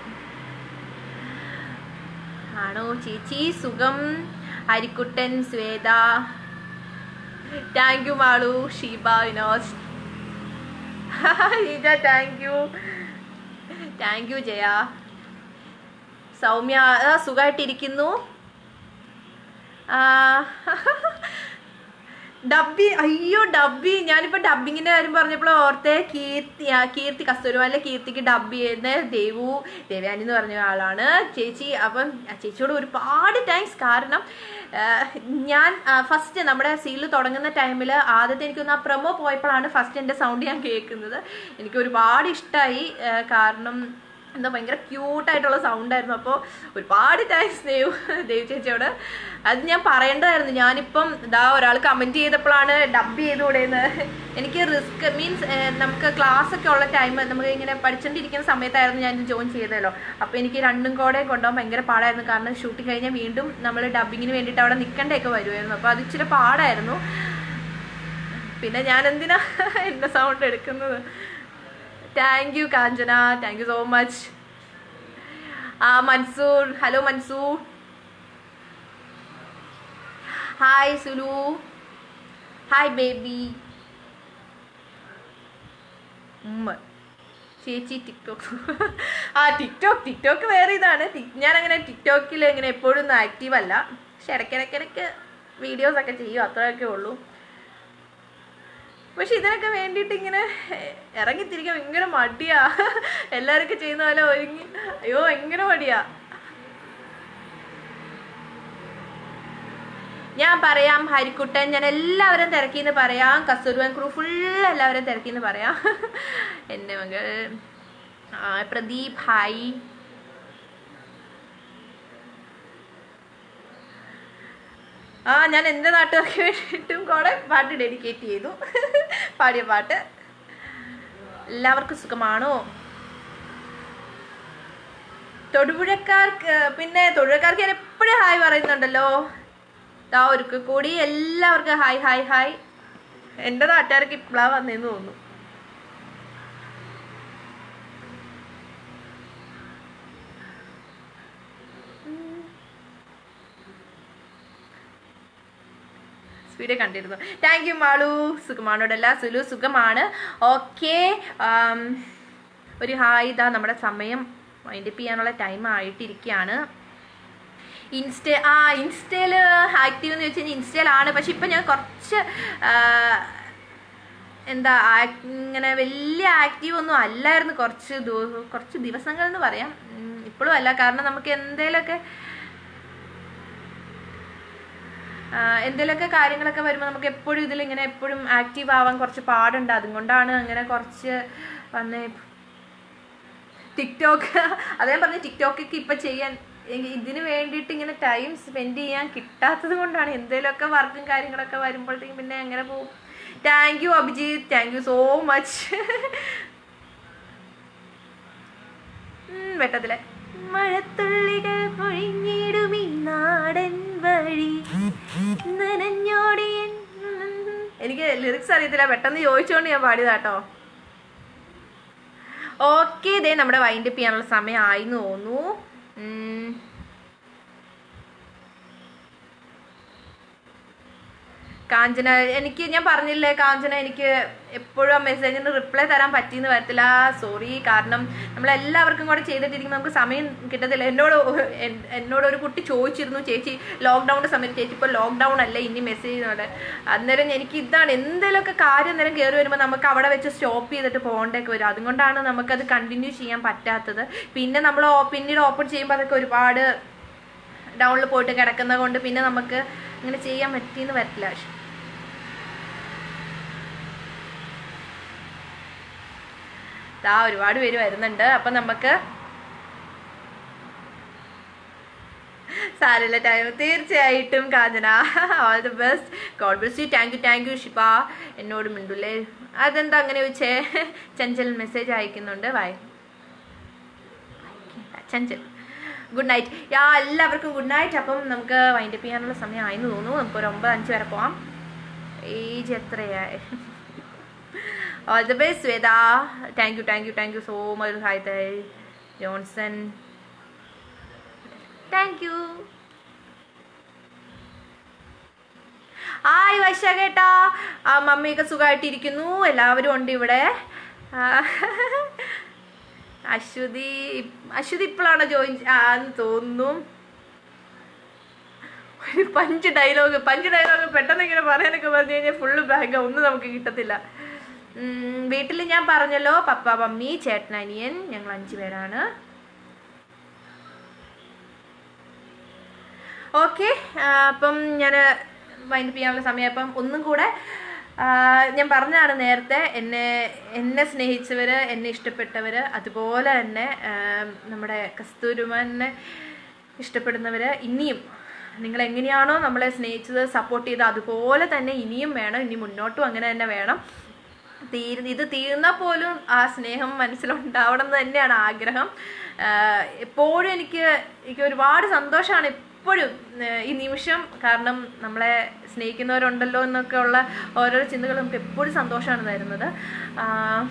ആണോ ചേച്ചി സുഖം ഹരിക്കുട്ടൻ ശ്വേത താങ്ക് യു മാളു ഷീബ വിനോദ് ഈജ thank you thank you Jaya Soumya ആ, സുഖമായിട്ടിരിക്കുന്നു ഡബ്ബി അയ്യോ ഡബ്ബി ഞാനിപ്പോ ഡബിങ്ങിന്റെ കാര്യം പറഞ്ഞപ്പോൾ ഓർത്തെ കീർത്തി ആ, കീർത്തി കസ്തൂരിമാലെ കീർത്തിക്ക് ഡബ് ചെയ്യുന്ന ദേവു ദേവയാനി എന്ന് പറഞ്ഞ ആളാണ് ചേച്ചി അപ്പം ആ ചേച്ചിയോട് ഒരുപാട് താങ്ക്സ് കാരണം ആ, ഞാൻ ഫസ്റ്റ് നമ്മുടെ സീൽ തുടങ്ങുന്ന ടൈമിൽ ആദ്യത്തെ എനിക്കൊന്ന് ആ പ്രൊമോ പോയപ്പോഴാണ് ഫസ്റ്റ് എൻ്റെ സൗണ്ട് ഞാൻ കേൾക്കുന്നത് എനിക്ക് ഒരുപാട് ഇഷ്ടമായി കാരണം എന്താ ഭയങ്കര ക്യൂട്ടായിട്ടുള്ള സൗണ്ട് ആയിരുന്നു അപ്പോൾ ഒരുപാട് താങ്ക്സ് ദേവ് ദേവ് ചേച്ചിയോട് അത് ഞാൻ പറയേണ്ടതായിരുന്നു ഞാനിപ്പം ഇതാ ഒരാൾ കമൻറ്റ് ചെയ്തപ്പോഴാണ് ഡബ് ചെയ്തുകൂടെയെന്ന് എനിക്ക് റിസ്ക് മീൻസ് നമുക്ക് ക്ലാസ് ഒക്കെ ഉള്ള ടൈം നമുക്ക് ഇങ്ങനെ പഠിച്ചുകൊണ്ടിരിക്കുന്ന സമയത്തായിരുന്നു ഞാൻ ജോയിൻ ചെയ്തല്ലോ അപ്പോൾ എനിക്ക് രണ്ടും കൂടെ കൊണ്ടുപോകാൻ ഭയങ്കര പാടായിരുന്നു കാരണം ഷൂട്ടിംഗ് കഴിഞ്ഞാൽ വീണ്ടും നമ്മൾ ഡബിങ്ങിന് വേണ്ടിയിട്ട് അവിടെ നിൽക്കേണ്ടതൊക്കെ വരുമായിരുന്നു അപ്പോൾ അത് ഇച്ചിരി പാടായിരുന്നു പിന്നെ ഞാൻ എന്തിനാ എൻ്റെ സൗണ്ട് എടുക്കുന്നത് thank you Kanchana thank you so much ആ Mansoor hello Mansoor hi Sulu hi baby ഉമ്മ ചേച്ചി ടിക്ടോക്ക് ആ ടിക്ടോക്ക് ടിക്ടോക്ക് വേറെ ഇതാണ് ടി- ഞാൻ അങ്ങനെ ടിക്ടോക്കിൽ ഇങ്ങനെ എപ്പോഴും ഒന്നും ആക്റ്റീവ് അല്ല പക്ഷെ ഇടയ്ക്കിടയ്ക്കിടയ്ക്ക് വീഡിയോസ് ഒക്കെ ചെയ്യും അത്രയൊക്കെ ഉള്ളൂ പക്ഷെ ഇതിനൊക്കെ വേണ്ടിയിട്ട് ഇങ്ങനെ ഇറങ്ങിത്തിരിക്കാൻ ഭയങ്കര മടിയാ എല്ലാവരൊക്കെ ചെയ്യുന്ന പോലെ ഒരുങ്ങി അയ്യോ ഭയങ്കര മടിയാ ഞാൻ പറയാം ഹരിക്കുട്ടൻ ഞാൻ എല്ലാവരും തിരക്കിന്ന് പറയാം കസ്തൂർവൻ ക്രൂ ഫുൾ എല്ലാവരും തിരക്കിന്ന് പറയാം എൻ്റെ മകൾ ആ, പ്രദീപ് ഹായ് ആ ഞാൻ എൻ്റെ നാട്ടുകാർക്ക് വേണ്ടിയിട്ടും കൂടെ പാട്ട് ഡെഡിക്കേറ്റ് ചെയ്തു പാടിയ പാട്ട് എല്ലാവർക്കും സുഖമാണോ തൊടുപുഴക്കാർക്ക് പിന്നെ തൊടുപുഴക്കാർക്ക് ഞാൻ എപ്പോഴും ഹായ് പറയുന്നുണ്ടല്ലോ ദാ ഒരിക്കൽ കൂടി എല്ലാവർക്കും ഹായ് ഹായ് ഹായ് എൻ്റെ നാട്ടുകാർക്ക് ഇപ്പോഴാ വന്നേന്ന് തോന്നുന്നു വീഡിയോ കണ്ടിരുന്നു താങ്ക് യു മാളു സുഖമാണോടല്ല സുലു സുഖമാണ് ഓക്കെ ഒരു ഹായ് ഇതാ നമ്മുടെ സമയം വൈൻഡപ്പ് ചെയ്യാനുള്ള ടൈം ആയിട്ടിരിക്കുകയാണ് ഇൻസ്റ്റ ആ ഇൻസ്റ്റയിൽ ആക്റ്റീവ് എന്ന് വെച്ച് കഴിഞ്ഞാൽ ഇൻസ്റ്റയിലാണ് പക്ഷെ ഇപ്പം ഞാൻ കുറച്ച് ആ, എന്താ ആക്- ഇങ്ങനെ വലിയ ആക്റ്റീവ് ഒന്നും അല്ലായിരുന്നു കുറച്ച് ദിവ- കുറച്ച് ദിവസങ്ങൾ എന്ന് പറയാം ഉം, ഇപ്പോഴും അല്ല കാരണം നമുക്ക് എന്തേലൊക്കെ എന്തെങ്കിലുമൊക്കെ കാര്യങ്ങളൊക്കെ വരുമ്പോൾ നമുക്ക് എപ്പോഴും ഇതിലിങ്ങനെ എപ്പോഴും ആക്റ്റീവ് ആവാൻ കുറച്ച് പാടുണ്ട് അതുകൊണ്ടാണ് അങ്ങനെ കുറച്ച് വന്ന് ടിക്ടോക്ക് അതേ പറഞ്ഞ ടിക്ടോക്കൊക്കെ ഇപ്പം ചെയ്യാൻ എ- ഇതിന് വേണ്ടിയിട്ട് ഇങ്ങനെ ടൈം സ്പെൻഡ് ചെയ്യാൻ കിട്ടാത്തത് കൊണ്ടാണ് എന്തെങ്കിലുമൊക്കെ വർക്കും കാര്യങ്ങളൊക്കെ വരുമ്പോഴത്തേക്കും പിന്നെ അങ്ങനെ പോകും thank you Abhijith thank you so much വെട്ടത്തിലെ മഴത്തുള്ളികൾ പൊഴിഞ്ഞിടും ഈ നാടൻ വഴി നനഞ്ഞോടിയൻ എനിക്ക് ലിറിക്സ് അറിയത്തില്ല പെട്ടെന്ന് ചോദിച്ചുകൊണ്ട് ഞാൻ പാടിയതാട്ടോ ഓക്കെ ഇതേ നമ്മുടെ വൈൻഡപ്പ് ചെയ്യാനുള്ള സമയം ആയിന്ന് തോന്നുന്നു ഉം. കാഞ്ചന എനിക്ക് ഞാൻ പറഞ്ഞില്ലേ കാഞ്ചന എനിക്ക് എപ്പോഴും ആ മെസ്സേജിന് റിപ്ലൈ തരാൻ പറ്റിയെന്ന് വരത്തില്ല സോറി കാരണം നമ്മളെല്ലാവർക്കും കൂടെ ചെയ്തിട്ടിരിക്കുമ്പോൾ നമുക്ക് സമയം കിട്ടത്തില്ല എന്നോട് ഒ- എൻ- എന്നോട് ഒരു കുട്ടി ചോദിച്ചിരുന്നു ചേച്ചി ലോക്ക്ഡൗണിൻ്റെ സമയത്ത് ചേച്ചി ഇപ്പോൾ ലോക്ക്ഡൗൺ അല്ല ഇനി മെസ്സേജ് ചെയ്യുന്നത് അന്നേരം എനിക്ക് ഇതാണ് എന്തെങ്കിലുമൊക്കെ കാര്യം നേരം കയറി വരുമ്പോൾ നമുക്ക് അവിടെ വെച്ച് സ്റ്റോപ്പ് ചെയ്തിട്ട് പോകേണ്ടൊക്കെ വരും അതുകൊണ്ടാണ് നമുക്കത് കണ്ടിന്യൂ ചെയ്യാൻ പറ്റാത്തത് പിന്നെ നമ്മൾ പിന്നീട് ഓപ്പൺ ചെയ്യുമ്പോൾ അതൊക്കെ ഒരുപാട് ഡൗണിൽ പോയിട്ട് കിടക്കുന്ന കൊണ്ട് പിന്നെ നമുക്ക് അങ്ങനെ ചെയ്യാൻ പറ്റിയെന്ന് വരത്തില്ല പക്ഷെ ദാ ഒരുപാട് പേര് വരുന്നുണ്ട് അപ്പം നമുക്ക് സാരമില്ല ടൈം തീർച്ചയായിട്ടും Kanchana all the best God bless you thank you thank you ഷിപ്പ എന്നോട് മിണ്ടുല്ലേ അതെന്താ അങ്ങനെ ചോദിച്ചേ ചഞ്ചൽ മെസ്സേജ് അയക്കുന്നുണ്ട് വായി ചഞ്ചൽ ഗുഡ് നൈറ്റ് യാ എല്ലാവർക്കും ഗുഡ് നൈറ്റ് അപ്പം നമുക്ക് വൈൻഡപ്പ് ചെയ്യാനുള്ള സമയം ആയെന്ന് തോന്നുന്നു നമുക്ക് ഒരു ഒമ്പത് അഞ്ച് വരെ പോവാം ഏജ് എത്രയായി all the best Shweta thank you thank you thank you so much hi തൈ ജോൺസൺ താങ്ക് യു ഹായ് വൈശ കേട്ടാ ആ മമ്മിയൊക്കെ സുഖമായിട്ടിരിക്കുന്നു എല്ലാവരും ഉണ്ട് ഇവിടെ ആ, അശ്വതി അശ്വതി ഇപ്പോഴാണോ ജോയിൻ ആന്ന് തോന്നുന്നു ഒരു പഞ്ച് ഡയലോഗ് പഞ്ച് ഡയലോഗ് പെട്ടെന്ന് ഇങ്ങനെ പറയാനൊക്കെ പറഞ്ഞു കഴിഞ്ഞാൽ ഫുള്ള് ബാഗ് ഒന്നും നമുക്ക് കിട്ടത്തില്ല വീട്ടിൽ ഞാൻ പറഞ്ഞല്ലോ പപ്പ മമ്മി ചേട്ടൻ അനിയൻ ഞങ്ങൾ അഞ്ചു പേരാണ് ഓക്കെ അപ്പം ഞാൻ വൈൻഡപ്പ് ചെയ്യാനുള്ള സമയം അപ്പം ഒന്നും കൂടെ ആ, ഞാൻ പറഞ്ഞതാണ് നേരത്തെ എന്നെ എന്നെ സ്നേഹിച്ചവർ എന്നെ ഇഷ്ടപ്പെട്ടവർ അതുപോലെ തന്നെ ആ, നമ്മുടെ കസ്തൂരിമാനെ ഇഷ്ടപ്പെടുന്നവർ ഇനിയും നിങ്ങൾ എങ്ങനെയാണോ നമ്മളെ സ്നേഹിച്ചത് സപ്പോർട്ട് ചെയ്ത് അതുപോലെ തന്നെ ഇനിയും വേണം ഇനി മുന്നോട്ടും അങ്ങനെ തന്നെ വേണം തീർ ഇത് തീർന്നാൽ പോലും ആ സ്നേഹം മനസ്സിലുണ്ടാവണം എന്ന് തന്നെയാണ് ആഗ്രഹം ആഹ് എപ്പോഴും എനിക്ക് എനിക്ക് ഒരുപാട് സന്തോഷമാണ് എപ്പോഴും ആഹ് ഈ നിമിഷം കാരണം നമ്മളെ സ്നേഹിക്കുന്നവരുണ്ടല്ലോ എന്നൊക്കെ ഉള്ള ഓരോ ചിന്തകൾ നമുക്ക് എപ്പോഴും സന്തോഷമാണ് തരുന്നത് ആഹ്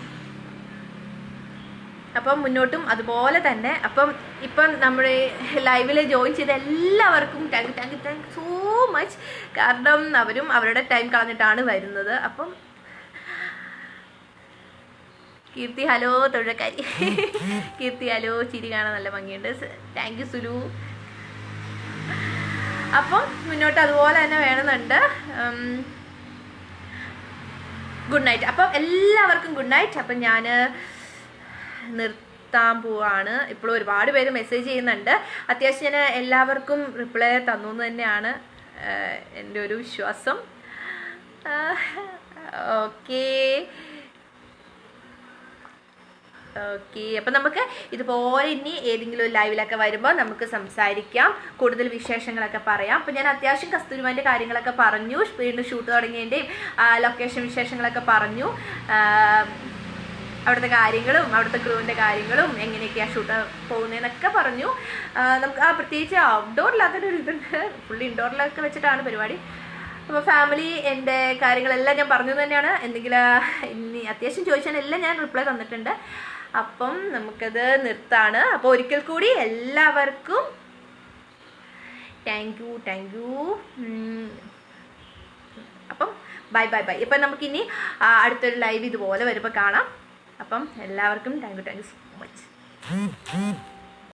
അപ്പം മുന്നോട്ടും അതുപോലെ തന്നെ അപ്പം ഇപ്പം നമ്മുടെ ലൈവിൽ ജോയിൻ ചെയ്ത എല്ലാവർക്കും thank you thank you thank you so much കാരണം അവരും അവരുടെ ടൈം കളഞ്ഞിട്ടാണ് വരുന്നത് അപ്പം കീർത്തി ഹലോ തൊഴിലക്കാരി കീർത്തി ഹലോ ചിരി കാണാൻ നല്ല ഭംഗിയുണ്ട് താങ്ക് യു സുലു അപ്പം മുന്നോട്ട് അതുപോലെ തന്നെ വേണമെന്നുണ്ട് ഗുഡ് നൈറ്റ് അപ്പം എല്ലാവർക്കും ഗുഡ് നൈറ്റ് അപ്പം ഞാൻ നിർത്താൻ പോവാണ് ഇപ്പോഴും ഒരുപാട് പേര് മെസ്സേജ് ചെയ്യുന്നുണ്ട് അത്യാവശ്യം ഞാൻ എല്ലാവർക്കും റിപ്ലൈ തന്നു എന്ന് തന്നെയാണ് ആഹ് എൻ്റെ ഒരു വിശ്വാസം ഓക്കേ ഓക്കെ അപ്പം നമുക്ക് ഇതുപോലെ ഇനി ഏതെങ്കിലും ഒരു ലൈവിലൊക്കെ വരുമ്പോൾ നമുക്ക് സംസാരിക്കാം കൂടുതൽ വിശേഷങ്ങളൊക്കെ പറയാം അപ്പം ഞാൻ അത്യാവശ്യം കസ്തൂരിമാൻ്റെ കാര്യങ്ങളൊക്കെ പറഞ്ഞു വീണ്ടും ഷൂട്ട് തുടങ്ങിയതിൻ്റെയും ലൊക്കേഷൻ വിശേഷങ്ങളൊക്കെ പറഞ്ഞു ആ, അവിടുത്തെ കാര്യങ്ങളും അവിടുത്തെ ക്രൂവിൻ്റെ കാര്യങ്ങളും എങ്ങനെയൊക്കെയാണ് ഷൂട്ട് പോകുന്നതെന്നൊക്കെ പറഞ്ഞു ആ, നമുക്ക് ആ പ്രത്യേകിച്ച് ഔട്ട്ഡോറില്ലാത്തൊരു ഇതുണ്ട് ഫുള്ളി ഇൻഡോറിലൊക്കെ വെച്ചിട്ടാണ് പരിപാടി അപ്പോൾ ഫാമിലി എൻ്റെ കാര്യങ്ങളെല്ലാം ഞാൻ പറഞ്ഞു തന്നെയാണ് എന്തെങ്കിലും ഇനി അത്യാവശ്യം ചോദിച്ചാൽ എല്ലാം ഞാൻ റിപ്ലൈ തന്നിട്ടുണ്ട് അപ്പം നമുക്കത് നിർത്താണ് അപ്പോൾ ഒരിക്കൽ കൂടി എല്ലാവർക്കും താങ്ക് യു താങ്ക് യു അപ്പം ബൈ ബൈ ബൈ ഇപ്പം നമുക്കിനി ആ, അടുത്തൊരു ലൈവ് ഇതുപോലെ വരുമ്പോൾ കാണാം അപ്പം എല്ലാവർക്കും thank you thank you so much